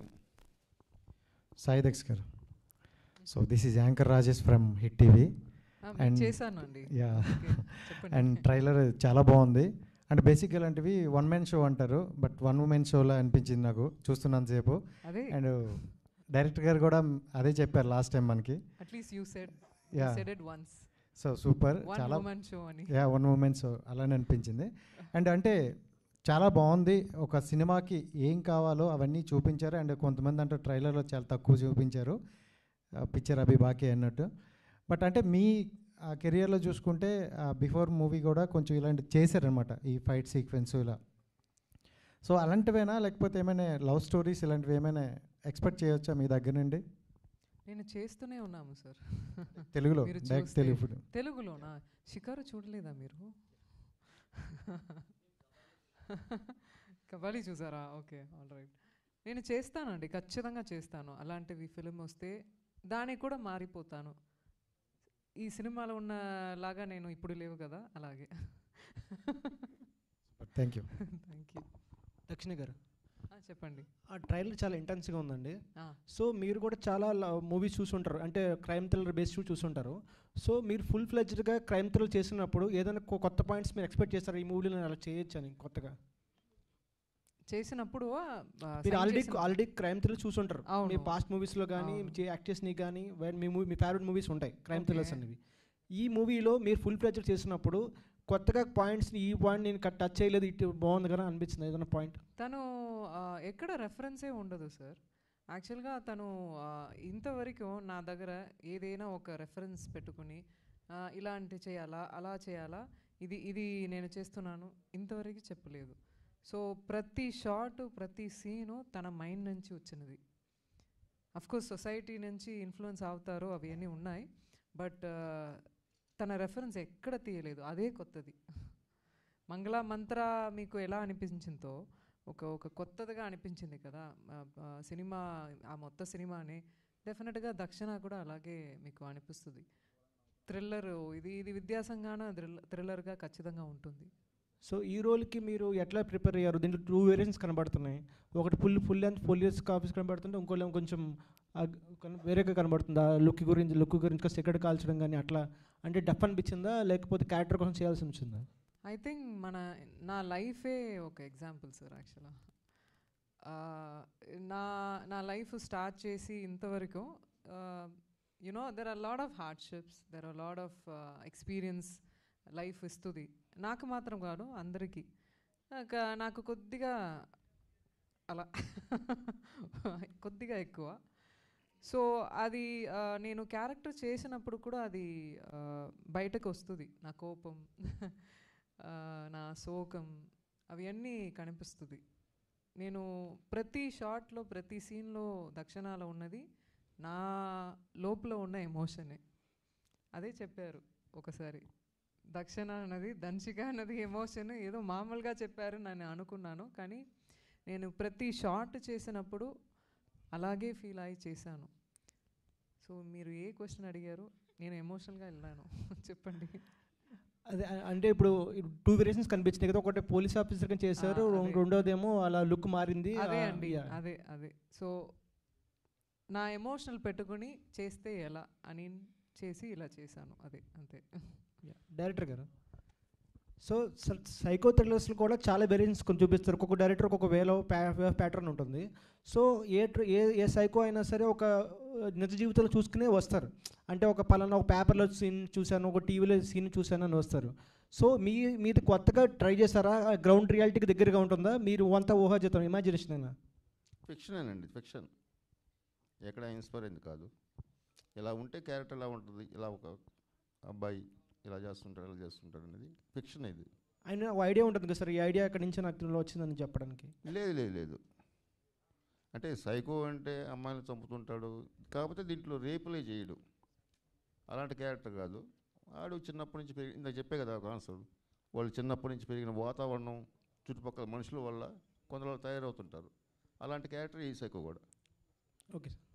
సాయిదక్స్ garu so this is anchor Rajesh from Hit TV ఆ, మీకు చేశాను అండి. యా ఓకే, చెప్పండి. అండ్ ట్రైలర్ చాలా బాగుంది అంటే బేసిక్ ఇలాంటివి వన్ మెన్ షో అంటారు బట్ వన్ ఉమెన్ షోలా అనిపించింది నాకు చూస్తున్నంతసేపు అదే. అండ్ డైరెక్టర్ గారు కూడా అదే చెప్పారు లాస్ట్ టైం మనకి at least you said yeah said it once so super One చాలా woman show అని. యా వన్ ఉమెన్ షో అలానే అనిపించింది అండ్ అంటే చాలా బాగుంది ఒక సినిమాకి ఏం కావాలో అవన్నీ చూపించారు అండ్ కొంతమంది అంటే ట్రైలర్లో చాలా తక్కువ చూపించారు పిక్చర్ అభి బాకీ అన్నట్టు బట్ అంటే మీ కెరియర్లో చూసుకుంటే బిఫోర్ మూవీ కూడా కొంచెం ఇలాంటి చేశారనమాట ఈ ఫైట్ సీక్వెన్స్ ఇలా సో అలాంటివేనా లేకపోతే ఏమైనా లవ్ స్టోరీస్ ఇలాంటివి ఏమైనా ఎక్స్పెక్ట్ చేయొచ్చా మీ దగ్గర నుండి నేను చేస్తూనే ఉన్నాము సార్ తెలుగులో, మీరు direct చూస్తే- తెలుగు ఇప్పుడు. తెలుగులోనా షికారు చూడలేదా మీరు కబాలీ చూసారా ఓకే ఆల్ రైట్ నేను చేస్తానండి ఖచ్చితంగా చేస్తాను అలాంటివి ఫిలిం వస్తే దానికి కూడా మారిపోతాను ఈ సినిమాలో ఉన్న లాగా నేను ఇప్పుడు లేవు కదా అలాగే థ్యాంక్ యూ థ్యాంక్ యూ దక్షిణ గారు ఆ, చెప్పండి ఆ ట్రైలర్ చాలా ఇంటెన్స్గా ఉందండి ఆ. సో మీరు కూడా చాలా మూవీస్ చూసుంటారు అంటే క్రైమ్ థ్రిల్లర్ బేస్ చూసుంటారు సో మీరు ఫుల్ ఫ్లెడ్జ్డ్గా క్రైమ్ థ్రిల్లర్ చేసినప్పుడు ఏదైనా కొ- కొత్త పాయింట్స్ మీరు ఎక్స్పెక్ట్ చేస్తారు ఈ మూవీలో నేను అలా చేయొచ్చు అని కొత్తగా చేసినప్పుడు ఆ, ఆ, మీరు sign ఆల్రెడీ చేసిన- ఆల్రెడీ క్రైమ్ థ్రిల్లర్ చూసుంటారు అవును. మీ పాస్ట్ మూవీస్లో కానీ అవును. యాక్ట్ చేసినవి కానీ వే- మీ మూవీ మీ ఫేవరెట్ మూవీస్ ఉంటాయి క్రైమ్ Okay. థ్రిల్లర్స్ అనేవి ఈ మూవీలో మీరు ఫుల్ ఫ్లెడ్జ్డ్ చేసినప్పుడు కొత్తగా పాయింట్స్ ఈ పాయింట్ నేను టచ్ చేయలేదు ఇటు బాగుంది కదా అనిపించింది ఏదైనా పాయింట్ తను ఆ, ఎక్కడ రెఫరెన్సే ఉండదు సార్ యాక్చువల్గా తను ఆ, ఇంతవరకు నా దగ్గర ఏదైనా ఒక రెఫరెన్స్ పెట్టుకుని ఆ, ఇలాంటి చేయాలా అలా చేయాలా ఇది ఇది నేను చేస్తున్నాను ఇంతవరకు చెప్పలేదు సో ప్రతి షాట్ ప్రతి సీను తన మైండ్ నుంచి వచ్చినది కోర్స్ సొసైటీ నుంచి ఇన్ఫ్లుయెన్స్ అవుతారో అవి అన్నీ ఉన్నాయి బట్ తన రెఫరెన్స్ ఎక్కడ తీయలేదు అదే కొత్తది మంగళ మంత్ర మీకు ఎలా అనిపించిందో ఒక ఒక కొత్తదిగా అనిపించింది కదా ఆ, ఆ, సినిమా ఆ మొత్తం సినిమాని డెఫినెట్గా దక్షిణ కూడా అలాగే మీకు అనిపిస్తుంది థ్రిల్లర్ ఇది ఇది విద్యాసంగాన థ్రిల్లర్ థ్రిల్లర్గా ఖచ్చితంగా ఉంటుంది సో ఈ రోల్కి మీరు ఎట్లా ప్రిపేర్ అయ్యారు దీంట్లో టూ వేరియంట్స్ కనబడుతున్నాయి ఒకటి full full length police copies కనబడుతుంటే ఇంకోళ్ళేమో కొంచెం ఆ కన- వేరేగా కనబడుతుంది ఆ లుక్ గురించి లుక్ గురించి సిగరెట్ కాల్చడం కానీ అట్లా అంటే డఫ్ అనిపించిందా లేకపోతే క్యారెక్టర్ కోసం చేయాల్సి వచ్చిందా ఐ థింక్ మన నా లైఫే ఒక ఎగ్జాంపుల్ సార్ యాక్చువల్గా నా నా లైఫ్ స్టార్ట్ చేసి ఇంతవరకు you know there are lot of hardships there are lot of experience life ఇస్తుంది నాకు మాత్రం కాదు అందరికీ నాకు నాకు కొద్దిగా అలా కొద్దిగా ఎక్కువ సో అది ఆ, నేను క్యారెక్టర్ చేసినప్పుడు కూడా అది ఆ, బయటకు వస్తుంది నా కోపం ఆ, నా శోకం అవన్నీ కనిపిస్తుంది నేను ప్రతి షాట్లో ప్రతి సీన్లో దక్షిణాలో ఉన్నది నా లోపల ఉన్న ఎమోషనే అదే చెప్పారు ఒకసారి దక్షిణ అన్నది దంచిక అన్నది ఎమోషన్ ఏదో మామూలుగా చెప్పారు నేను అనుకున్నాను కానీ నేను ప్రతి షాట్ చేసినప్పుడు అలాగే ఫీల్ అయి చేశాను సో మీరు ఏ క్వశ్చన్ అడిగారు నేను ఎమోషనల్గా వెళ్ళాను చెప్పండి అదే అ- అంటే ఇప్పుడు టూ వేరియేషన్స్ కనిపించినాయి కదా ఒకటి పోలీస్ ఆఫీసర్ గా చేశారు ఆ, రెం- అదే. రెండోదేమో అలా లుక్ మారింది అదే ఆ, అండి yeah. అదే అదే సో నా ఎమోషనల్ పెట్టుకుని చేస్తే ఎలా అని చేసి ఇలా చేశాను అదే అంతే డైరెక్టర్ గారు సో సైకో థ్రిల్లర్స్లో కూడా చాలా వేరియంట్స్ కొంచెం చూపిస్తారు ఒక్కొక్క డైరెక్టర్ ఒక్కొక్క వేలో ప్యాటర్న్ ఉంటుంది so a tr- a a psycho అయినా సరే ఒక ఆ, నిజ జీవితంలో చూసుకునే వస్తారు అంటే ఒక పలానా ఒక పేపర్లో సీన్ చూశాను ఒక టీవీలో సీన్ చూశాను అని వస్తారు సో మీ మీది కొత్తగా ట్రై చేశారా గ్రౌండ్ రియాలిటీకి దగ్గరగా ఉంటుందా మీరు వంత ఊహాజీతం ఇమాజినేషన్ అయినా ఫిక్షనేనండి ఫిక్షన్ ఎక్కడ ఇన్స్పైర్ అయింది కాదు ఇలా ఉంటే క్యారెక్టర్ ఇలా ఉంటుంది ఇలా ఒక అబ్బాయి ఇలా చేస్తుంటాడు ఇలా చేస్తుంటాడు అనేది ఫిక్షన్ ఇది ఆయన ఐడియా ఉంటుంది కదా సార్ ఈ ఐడియా ఎక్కడి నుంచి నాకు వచ్చిందని చెప్పడానికి లేదు లేదు లేదు అంటే సైకో అంటే అమ్మాయిని చంపుతుంటాడు కాకపోతే దీంట్లో రేపులే చేయడు అలాంటి క్యారెక్టర్ కాదు ఆడు చిన్నప్పటి నుంచి పెరిగి ఇందాక చెప్పే కదా ఒక ఆన్సర్ వాళ్ళు చిన్నప్పటి నుంచి పెరిగిన వాతావరణం చుట్టుపక్కల మనుషుల వల్ల కొందరు తయారవుతుంటారు అలాంటి క్యారెక్టర్ ఈ సైకో కూడా okay sir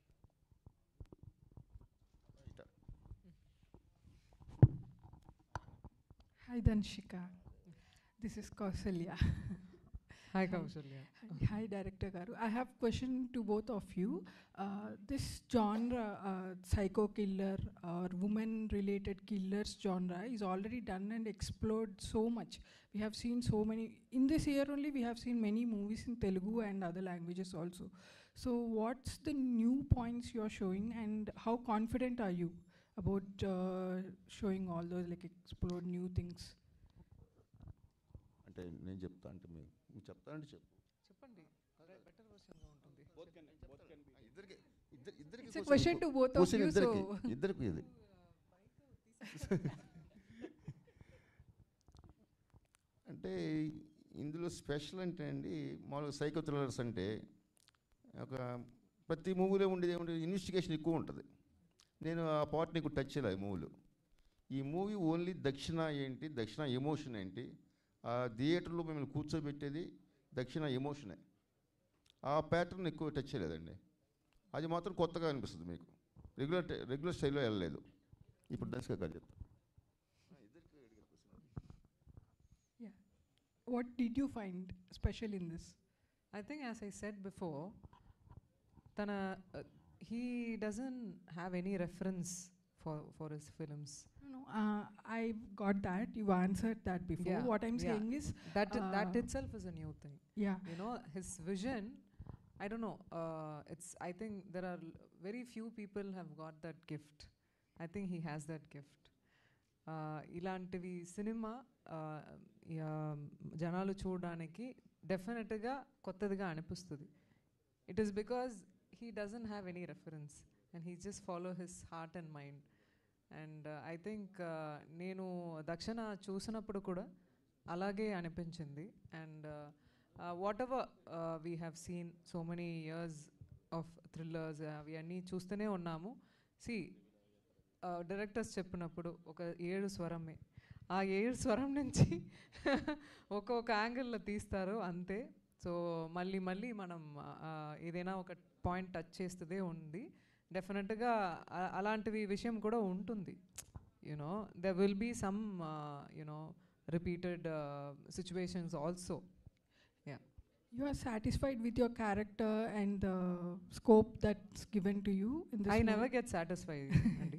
Hi, Danshika. This is Kausalya. Hi, Kausalya. Hi, hi, Director Garu. I have question to both of you. Uh, this genre, uh, psycho killer or woman-related killers genre is already done and explored so much. We have seen so many, in this year only we have seen many movies in Telugu and other languages also. So what's the new points you're showing and how confident are you about uh, showing all those, like explore new things? అంటే నేను చెప్తా అంటే మీరు నువ్వు చెప్తా అంటే చెప్పు చెప్పండి బెటర్ వర్షన్గా ఉంటుంది ఇద్దరికి ఇద్దరు ఇద్దరికి It's a question to both of question you, ఇద్దరికి so- ఇద్దరికి ఇది అంటే ఇందులో స్పెషల్ అంటే అండి మామూలుగా సైకో థ్రిల్లర్స్ అంటే ఒక ప్రతి మూవీలో ఉండేది ఏముండేది ఇన్వెస్టిగేషన్ ఎక్కువ ఉంటుంది నేను ఆ పార్ట్ నీకు టచ్ చేయలేదు ఈ మూవీలో ఈ మూవీ ఓన్లీ దక్షిణ ఏంటి దక్షిణ ఎమోషన్ ఏంటి ఆ థియేటర్లో మిమ్మల్ని కూర్చోబెట్టేది దక్షిణ ఎమోషనే ఆ ప్యాటర్న్ ఎక్కువ టచ్ చేయలేదండి అది మాత్రం కొత్తగా అనిపిస్తుంది మీకు రెగ్యులర్ రెగ్యులర్ స్టైల్లో వెళ్ళలేదు ఇప్పుడు దర్శక గారు చెప్తాను Yeah. What did you find special in this? I think, as I said before, Tana, uh, he doesn't have any reference for, for his films. No, uh, I got that. You answered that before. Yeah, What I'm yeah. saying is that that uh, itself is a new thing. Yeah. you know his vision. I don't know. Uh, it's. I think there are l- very few people have got that gift. I think he has that gift. Uh, ఇలాంటివి సినిమా జనాలు చూడడానికి డెఫినెట్గా కొత్తదిగా అనిపిస్తుంది it is because he doesn't have any reference and he just follow his heart and mind and I think నేను దక్షిణ చూసినప్పుడు కూడా అలాగే అనిపించింది and whatever we have seen so many years of thrillers అవి అన్నీ చూస్తూనే ఉన్నాము సి డైరెక్టర్స్ చెప్పినప్పుడు ఒక ఏడు స్వరమే ఆ ఏడు స్వరం నుంచి ఒక్కొక్క యాంగిల్లో తీస్తారు అంతే సో మళ్ళీ మళ్ళీ మనం ఆ, ఏదైనా ఒక పాయింట్ టచ్ చేస్తుందే ఉంది డెఫినెట్గా అలాంటివి విషయం కూడా ఉంటుంది you know there will be some you know repeated uh, situations also. Yeah. You are satisfied with your character and the scope that's given to you in this I movie? never get satisfied, Andy.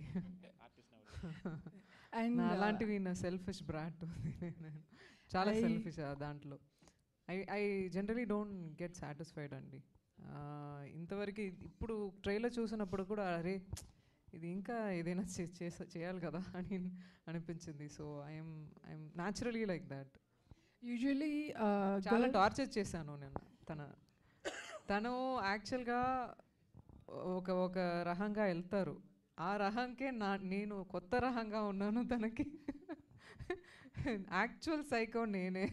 And, నా uh, అలాంటివి నా selfish brat చాలా I- selfish దాంట్లో I I generally don't get satisfied అండి ఆ, ఇంతవరకు ఇప్పుడు trailer చూసినప్పుడు కూడా అరే ఇది ఇంకా ఏదైనా చే- చేస- చేయాలి కదా అని అనిపించింది so I'm I'm naturally like that usually uh, చాలా girls- టార్చర్ చేశాను నేను తన తను యాక్చువల్గా ఒక ఒక రకంగా వెళ్తారు ఆ రకంకే నా నేను కొత్త రకంగా ఉన్నాను తనకి యాక్చువల్ సైకో నేనే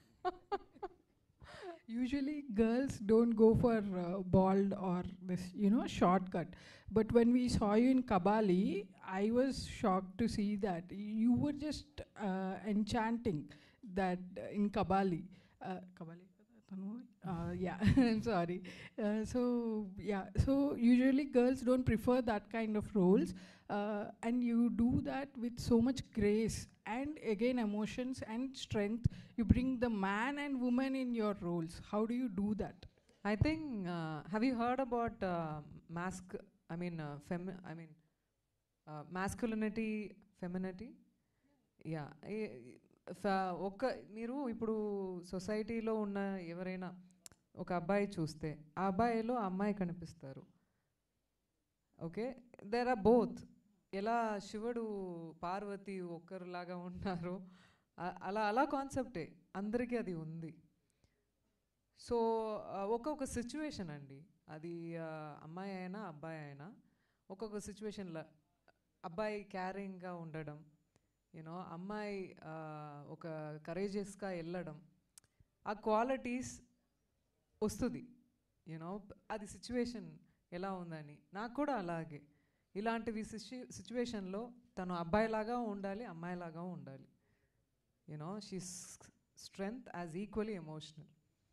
usually girls don't go for uh, bald or this you know shortcut but when we saw you in kabali i was shocked to see that you were just uh, enchanting that uh, in kabali uh, kabali uh, yeah i'm sorry uh, so yeah so usually girls don't prefer that kind of roles uh, and you do that with so much grace and again emotions and strength you bring the man and woman in your roles how do you do that I think, uh, have you heard about uh, mask, I mean, uh, femi- I mean, uh, masculinity, femininity? Yeah ఒక మీరు ఇప్పుడు సొసైటీలో ఉన్న ఎవరైనా ఒక అబ్బాయి చూస్తే ఆ అబ్బాయిలో అమ్మాయి కనిపిస్తారు ఓకే దేర్ ఆర్ బోత్ ఎలా శివుడు పార్వతి ఒక్కరులాగా ఉన్నారు అ- అలా అలా కాన్సెప్టే అందరికీ అది ఉంది సో ఆ, ఒక్కొక్క సిచ్యువేషన్ అండి అది ఆ, అమ్మాయి అయినా అబ్బాయి అయినా ఒక్కొక్క సిచ్యువేషన్లో అబ్బాయి క్యారింగ్గా ఉండడం యూనో అమ్మాయి ఆ, ఒక కరేజియస్గా వెళ్ళడం ఆ క్వాలిటీస్ వస్తుంది యూనో అది సిచ్యువేషన్ ఎలా ఉందని నాకు కూడా అలాగే ఇలాంటివి సిచ్యు సిచ్యువేషన్లో తను అబ్బాయిలాగా ఉండాలి అమ్మాయిలాగా ఉండాలి you know she strength as equally emotional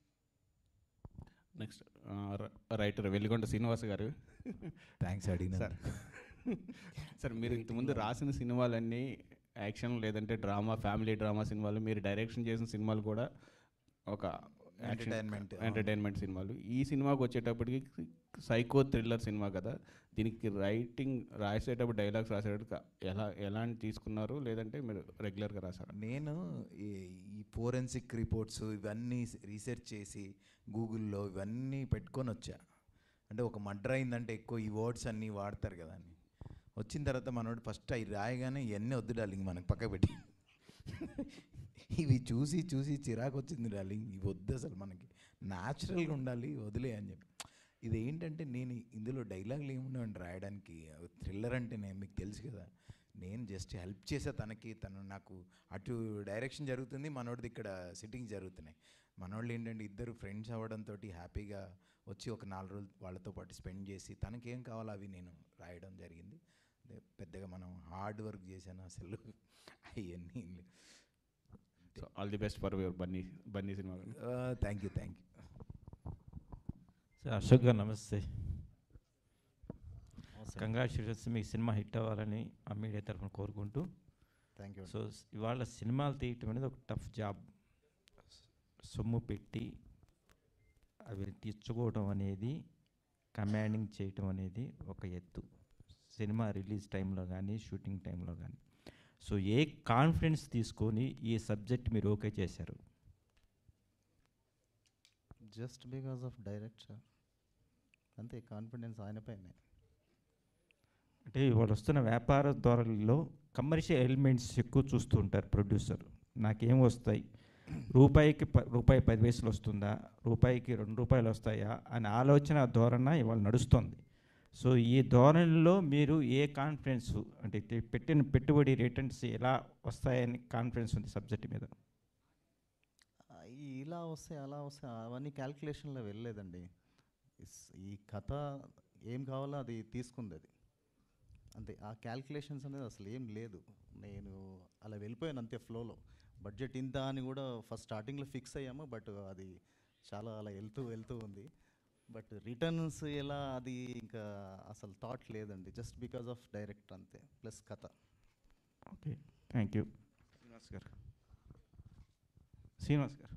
next writer Velligonda Srinivas garu Thanks, అడిగినందుకు. సార్ సార్ మీరు ఇంతకుముందు రాసిన సినిమాలన్నీ యాక్షన్ లేదంటే డ్రామా ఫ్యామిలీ డ్రామా సినిమాలు మీరు డైరెక్షన్ చేసిన సినిమాలు కూడా ఒక Entertainment, అవును. ఎంటర్టైన్మెంట్ సినిమాలు ఈ సినిమాకి వచ్చేటప్పటికి సైకో థ్రిల్లర్ సినిమా కదా దీనికి రైటింగ్ రాసేటప్పుడు డైలాగ్స్ రాసేటప్పుడు ఎలా ఎలాంటి తీసుకున్నారు లేదంటే మీరు రెగ్యులర్గా రాసారా నేను ఈ ఈ ఫోరెన్సిక్ రిపోర్ట్స్ ఇవన్నీ రీసెర్చ్ చేసి గూగుల్లో ఇవన్నీ పెట్టుకొని వచ్చా అంటే ఒక మర్డర్ అయిందంటే ఎక్కువ ఈ వర్డ్స్ అన్నీ వాడతారు కదా అని వచ్చిన తర్వాత మనోడు ఫస్ట్ అవి రాయగానే ఇవన్నీ వద్దు డార్లింగ్ మనకు పక్క పెట్టి ఇవి చూసి చూసి చిరాకు వచ్చింది డార్లింగ్ ఇవి వద్దు అసలు మనకి న్యాచురల్గా ఉండాలి వదిలే అని చెప్పి ఇది ఏంటంటే నేను ఇందులో డైలాగులు ఏమున్నాయండి రాయడానికి థ్రిల్లర్ అంటే నేను మీకు తెలుసు కదా నేను జస్ట్ హెల్ప్ చేసే తనకి తను నాకు అటు డైరెక్షన్ జరుగుతుంది మనోడిది ఇక్కడ సిట్టింగ్ జరుగుతున్నాయి మనోళ్ళు ఏంటంటే ఇద్దరు ఫ్రెండ్స్ అవ్వడంతో హ్యాపీగా వచ్చి ఒక నాలుగు రోజులు వాళ్ళతో పాటు స్పెండ్ చేసి తనకేం కావాలో అవి నేను రాయడం జరిగింది అదే పెద్దగా మనం హార్డ్ వర్క్ చేశాను అసలు అవన్నీ so all the best for your Bunny Bunny సినిమా thank you thank you sir Ashok garu నమస్తే కంగ్రాచులేషన్స్ మీ సినిమా హిట్ అవ్వాలని ఆ మీడియా తరఫున కోరుకుంటూ Thank you. సో ఇవాళ సినిమాలు తీయటం అనేది ఒక టఫ్ జాబ్ సొమ్ము పెట్టి అవి తెచ్చుకోవడం అనేది కమాండింగ్ చేయటం అనేది ఒక ఎత్తు సినిమా రిలీజ్ టైంలో కానీ షూటింగ్ టైంలో కానీ సో ఏ కాన్ఫిడెన్స్ తీసుకొని ఈ సబ్జెక్ట్ మీరు ఓకే చేశారు జస్ట్ బికాస్ ఆఫ్ డైరెక్టర్ అంతే కాన్ఫిడెన్స్ ఆయన పైనే అంటే ఇవాళ వస్తున్న వ్యాపార ధోరణిలో కమర్షియల్ ఎలిమెంట్స్ ఎక్కువ చూస్తూ ఉంటారు ప్రొడ్యూసర్ నాకేం వస్తాయి రూపాయికి ప రూపాయి పది పైసలు వస్తుందా రూపాయికి రెండు రూపాయలు వస్తాయా అనే ఆలోచన ధోరణ ఇవాళ నడుస్తుంది సో ఈ ధోరణిలో మీరు ఏ కాన్ఫిడెన్స్ అంటే తె- పెట్టిన పెట్టుబడి రిటర్న్స్ ఎలా వస్తాయని కాన్ఫిడెన్స్ ఉంది సబ్జెక్ట్ మీద ఆ, ఈ ఇలా వస్తాయి అలా వస్తాయి అవన్నీ క్యాల్కులేషన్లో వెళ్ళలేదండి ఇస్- ఈ కథ ఏం కావాలో అది తీసుకుంది అది అంతే ఆ క్యాల్కులేషన్స్ అనేది అసలు ఏం లేదు నేను అలా వెళ్ళిపోయాను అంతే ఫ్లోలో బడ్జెట్ ఇంత అని కూడా ఫస్ట్ స్టార్టింగ్లో ఫిక్స్ అయ్యాము బట్ అది చాలా అలా వెళ్తూ వెళ్తూ ఉంది బట్ రిటర్న్స్ ఎలా అది ఇంకా అసలు థాట్ లేదండి జస్ట్ బికాస్ ఆఫ్ డైరెక్టర్ అంతే ప్లస్ కథ okay thank you Srinivas garu Srinivas గారు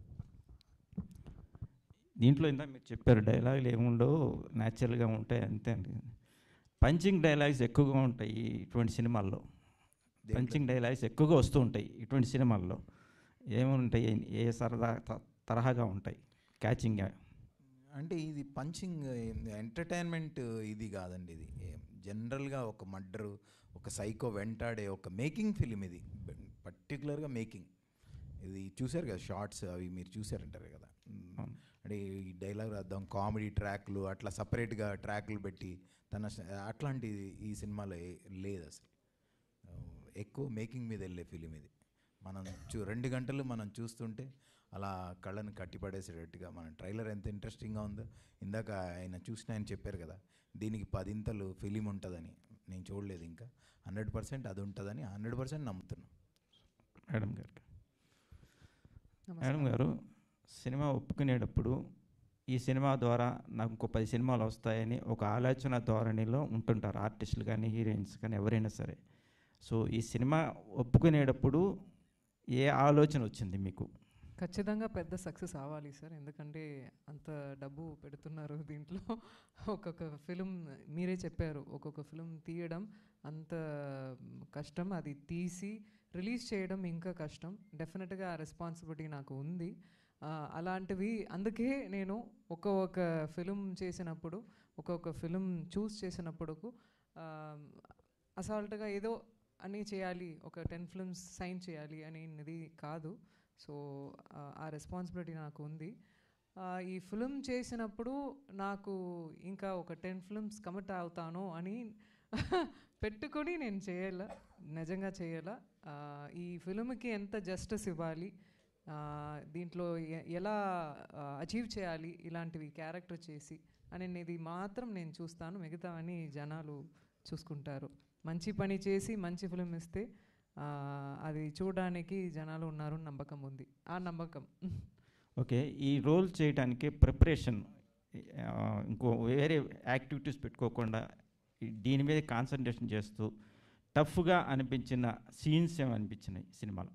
దీంట్లో ఇందా మీరు చెప్పారు డైలాగులు ఏముండవు న్యాచురల్గా ఉంటాయి అంతే అండి పంచింగ్ డైలాగ్స్ ఎక్కువగా ఉంటాయి ఇటువంటి సినిమాల్లో పంచింగ్ డైలాగ్స్ ఎక్కువగా వస్తూ ఉంటాయి ఇటువంటి సినిమాల్లో ఏముంటాయి ఏ సరదా త- తరహాగా ఉంటాయి క్యాచింగ్ అంటే ఇది పంచింగ్ ఎంటర్టైన్మెంట్ ఇది కాదండి ఇది జనరల్గా ఒక మర్డర్ ఒక సైకో వెంటాడే ఒక మేకింగ్ ఫిలిం ఇది పర్టికులర్గా మేకింగ్ ఇది చూశారు కదా షార్ట్స్ అవి మీరు చూసారంటారు కదా మ్, అంటే ఈ డైలాగ్ రాద్దాం కామెడీ ట్రాక్లు అట్లా సపరేట్గా ట్రాక్లు పెట్టి తన స- అట్లాంటిది ఈ సినిమాలో ఏ- లేదు అసలు ఆ, ఎక్కువ మేకింగ్ మీద వెళ్ళే ఫిలిం ఇది మనం చూ రెండు గంటలు మనం చూస్తుంటే అలా కళ్ళను కట్టిపడేసేటట్టుగా మన ట్రైలర్ ఎంత ఇంట్రెస్టింగ్గా ఉందో ఇందాక ఆయన చూసిన ఆయన చెప్పారు కదా దీనికి పదింతలు ఫిలిం ఉంటుందని నేను చూడలేదు ఇంకా హండ్రెడ్ పర్సెంట్ అది ఉంటుందని హండ్రెడ్ పర్సెంట్ నమ్ముతున్నాను మేడం గారు మేడం గారు సినిమా ఒప్పుకునేటప్పుడు ఈ సినిమా ద్వారా నాకు ఇంకో పది సినిమాలు వస్తాయని ఒక ఆలోచన ధోరణిలో ఉంటుంటారు ఆర్టిస్టులు కానీ హీరోయిన్స్ కానీ ఎవరైనా సరే సో ఈ సినిమా ఒప్పుకునేటప్పుడు ఏ ఆలోచన వచ్చింది మీకు ఖచ్చితంగా పెద్ద సక్సెస్ అవ్వాలి సార్ ఎందుకంటే అంత డబ్బు పెడుతున్నారు దీంట్లో ఒక్కొక్క ఫిలిం మీరే చెప్పారు ఒక్కొక్క ఫిలిం తీయడం అంత కష్టం అది తీసి రిలీజ్ చేయడం ఇంకా కష్టం డెఫినెట్గా ఆ రెస్పాన్సిబిలిటీ నాకు ఉంది ఆ, అలాంటివి అందుకే నేను ఒక్కొక్క ఫిలిం చేసినప్పుడు ఒక్కొక్క ఫిలిం చూస్ చేసినప్పుడు అసాల్ట్గా ఏదో అన్నీ చేయాలి ఒక టెన్ ఫిల్మ్స్ సైన్ చేయాలి అనేది కాదు సో ఆ రెస్పాన్సిబిలిటీ నాకు ఉంది ఆ, ఈ ఫిలిం చేసినప్పుడు నాకు ఇంకా ఒక టెన్ ఫిల్మ్స్ కమిట్ అవుతాను అని పెట్టుకొని నేను చేయాల నిజంగా చేయాల ఆ, ఈ ఫిలింకి ఎంత జస్టిస్ ఇవ్వాలి ఆ, దీంట్లో ఎ- ఎలా అచీవ్ చేయాలి ఇలాంటివి క్యారెక్టర్ చేసి అనేది మాత్రం నేను చూస్తాను మిగతా అని జనాలు చూసుకుంటారు మంచి పని చేసి మంచి ఫిలిం ఇస్తే ఆ, అది చూడడానికి జనాలు ఉన్నారు నమ్మకం ఉంది ఆ నమ్మకం ఓకే ఈ రోల్ చేయడానికి ప్రిపరేషన్ ఇంకో వేరే యాక్టివిటీస్ పెట్టుకోకుండా ఈ దీని మీద కాన్సన్ట్రేషన్ చేస్తూ టఫ్గా అనిపించిన సీన్స్ ఏమనిపించినాయి సినిమాలో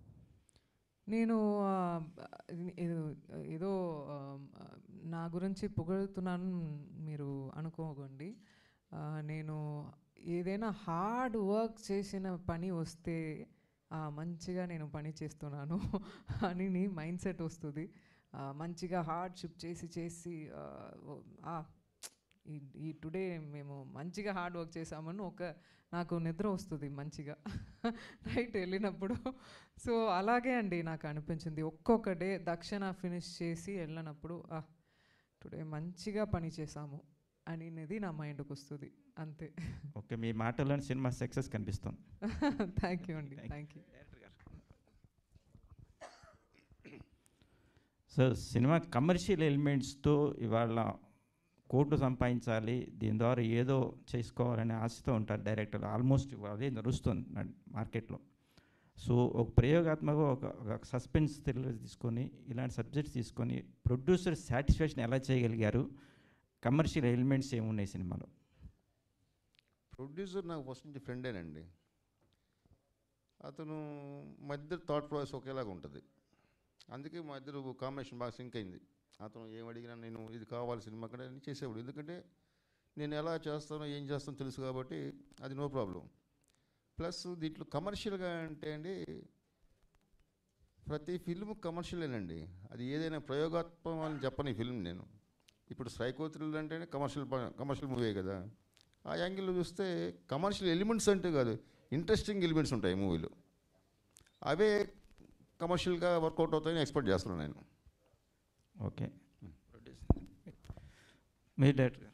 నేను ఆ, ఇది- ఏదో ఏదో ఆ, నా గురించి పొగడుతున్నాను మీరు అనుకోకండి ఆ, నేను ఏదైనా హార్డ్ వర్క్ చేసిన పని వస్తే ఆ, మంచిగా నేను పని చేస్తున్నాను అని నీ మైండ్ సెట్ వస్తుంది ఆ, మంచిగా హార్డ్షిప్ చేసి చేసి ఆ, ఓ, ఆ, ఈ ఈ టుడే మేము మంచిగా హార్డ్ వర్క్ చేసామని ఒక నాకు నిద్ర వస్తుంది మంచిగా నైట్ వెళ్ళినప్పుడు సో అలాగే అండి నాకు అనిపించింది ఒక్కొక్క డే దక్షిణ ఫినిష్ చేసి వెళ్ళినప్పుడు ఆ టుడే మంచిగా పని చేసాము అనేది నా మైండ్కి వస్తుంది అంతే ఓకే మీ మాటలోని సినిమా సక్సెస్ కనిపిస్తుంది థ్యాంక్ యూ అండి థ్యాంక్ యూ సో సినిమా కమర్షియల్ ఎలిమెంట్స్తో ఇవాళ కోట్లు సంపాదించాలి దీని ద్వారా ఏదో చేసుకోవాలనే ఆశతో ఉంటారు డైరెక్టర్లు ఆల్మోస్ట్ అదే నడుస్తుంది న- మార్కెట్లో సో ఒక ప్రయోగాత్మక ఒక ఒక సస్పెన్స్ థ్రిల్లర్ తీసుకొని ఇలాంటి సబ్జెక్ట్స్ తీసుకొని ప్రొడ్యూసర్ సాటిస్ఫాక్షన్ ఎలా చేయగలిగారు కమర్షియల్ ఎలిమెంట్స్ ఏమున్నాయి సినిమాలో ప్రొడ్యూసర్ నాకు ఫస్ట్ నుంచి ఫ్రెండేనండి అతను మా ఇద్దరు థాట్ ప్రాసెస్ ఒకేలాగా ఉంటుంది అందుకే మా ఇద్దరు కాంబినేషన్ బాగా సింక్ అయింది అతను ఏం అడిగినా నేను ఇది కావాలి సినిమా కంటే అని చేసేవాడు ఎందుకంటే నేను ఎలా చేస్తానో ఏం చేస్తానో తెలుసు కాబట్టి అది నో ప్రాబ్లం ప్లస్ దీంట్లో కమర్షియల్గా అంటే అండి ప్రతి ఫిల్మ్ కమర్షియలేనండి అది ఏదైనా ప్రయోగాత్మకం అని చెప్పని ఫిల్మ్ నేను ఇప్పుడు సైకో థ్రిల్లర్ అంటేనే కమర్షియల్ కమర్షియల్ మూవీ కదా ఆ యాంగిల్లో చూస్తే కమర్షియల్ ఎలిమెంట్స్ అంటే కాదు ఇంట్రెస్టింగ్ ఎలిమెంట్స్ ఉంటాయి మూవీలో అవే కమర్షియల్గా వర్కౌట్ అవుతాయని ఎక్స్పెక్ట్ చేస్తున్నాను నేను ఓకే మీ డైరెక్టర్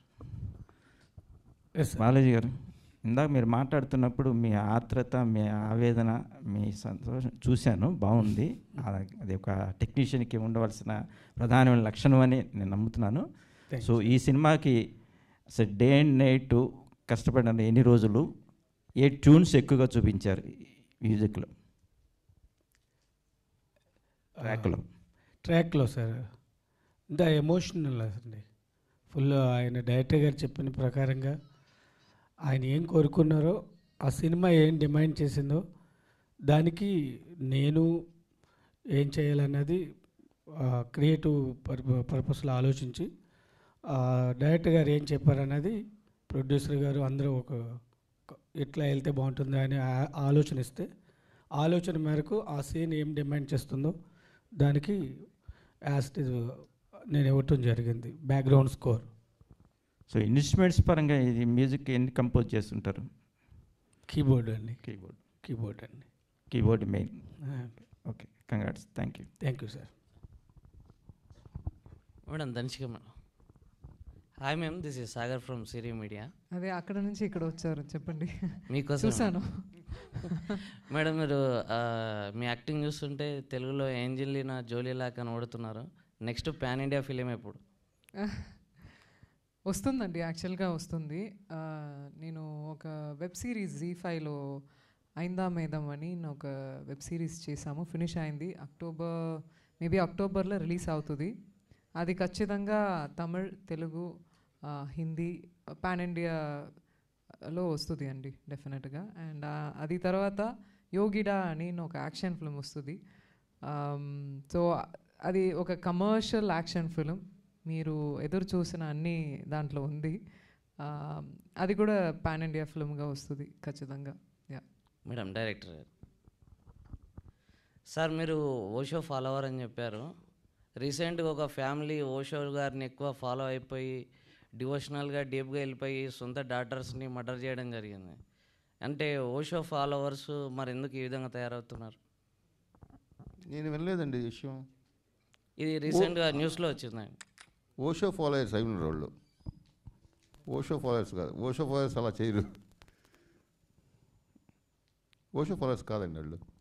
బాలాజీ గారు ఇందాక మీరు మాట్లాడుతున్నప్పుడు మీ ఆత్రత మీ ఆవేదన మీ సంతోషం చూశాను బాగుంది ఆ- అది ఒక టెక్నీషియన్కి ఉండవలసిన ప్రధానమైన లక్షణం అని నేను నమ్ముతున్నాను Thanks. సో ఈ సినిమాకి అసలు డే అండ్ నైట్ కష్టపడిన ఎన్ని రోజులు ఏ ట్యూన్స్ ఎక్కువగా చూపించారు మ్యూజిక్లో ట్రాక్లో ట్రాక్లో సార్ ఇంత ఎమోషనల్ అండి ఫుల్ ఆయన డైరెక్టర్ గారు చెప్పిన ప్రకారంగా ఆయన ఏం కోరుకున్నారో ఆ సినిమా ఏం డిమాండ్ చేసిందో దానికి నేను ఏం చేయాలన్నది క్రియేటివ్ పర్పస్లో ఆలోచించి ఆ, డైరెక్టర్ గారు ఏం చెప్పారన్నది ప్రొడ్యూసర్ గారు అందరూ ఒక ఒక ఎట్లా వెళ్తే బాగుంటుంది అని ఆ- ఆలోచన ఇస్తే ఆలోచన మేరకు ఆ సీన్ ఏం డిమాండ్ చేస్తుందో దానికి యాజ్ ఇట్ ఇస్ నేను ఇవ్వటం జరిగింది బ్యాక్గ్రౌండ్ స్కోర్ సో ఇన్స్ట్రుమెంట్స్ పరంగా ఇది మ్యూజిక్ ఎన్ని కంపోజ్ చేస్తుంటారు కీబోర్డ్ అండి కీబోర్డ్ కీబోర్డ్ అండి కీబోర్డ్ మెయిన్ ఆ. Okay congrats thank you thank you sir madam Dhanishika madam hi ma'am this is Sagar from Siri media అదే అక్కడ నుంచి ఇక్కడ వచ్చారు చెప్పండి మీకోసం చూశాను మేడం మీరు ఆ, మీ యాక్టింగ్ చూస్తుంటే తెలుగులో ఏంజలినా జోలీలా కనబడుతున్నారు నెక్స్ట్ పాన్ ఇండియా ఫిలిం ఎప్పుడు వస్తుందండి యాక్చువల్గా వస్తుంది ఆ, నేను ఒక వెబ్ సిరీస్ జీ ఫైవ్లో ఐందా మేదం అని నేను ఒక వెబ్ సిరీస్ చేశాము ఫినిష్ అయింది అక్టోబర్ మేబీ అక్టోబర్లో రిలీజ్ అవుతుంది అది ఖచ్చితంగా తమిళ్ తెలుగు ఆ, హిందీ పాన్ ఇండియాలో వస్తుంది అండి డెఫినెట్గా అండ్ అది తర్వాత యోగిడా అని ఒక యాక్షన్ ఫిల్మ్ వస్తుంది సో అది ఒక కమర్షియల్ యాక్షన్ ఫిల్మ్ మీరు ఎదురు చూసిన అన్ని దాంట్లో ఉంది ఆ, అది కూడా పాన్ ఇండియా ఫిల్మ్గా వస్తుంది ఖచ్చితంగా yeah madam director garu sir మీరు ఓషో ఫాలోవర్ అని చెప్పారు రీసెంట్గా ఒక ఫ్యామిలీ ఓషో గారిని ఎక్కువ ఫాలో అయిపోయి డివోషనల్గా డీప్గా వెళ్ళిపోయి సొంత డాటర్స్ని మర్డర్ చేయడం జరిగింది అంటే ఓషో ఫాలోవర్స్ మరి ఎందుకు ఈ విధంగా తయారవుతున్నారు నేను వినలేదండి ఈ విషయం ఇది రీసెంట్గా న్యూస్లో వచ్చిందండి ఓషో ఫాలోయర్స్ అయి ఉన్నారు వాళ్ళు ఓషో ఫాలోయర్స్ కాదు ఓషో ఫాలోయర్స్ అలా చేయరు ఓషో ఫాలోయర్స్ కాదండి వాళ్ళు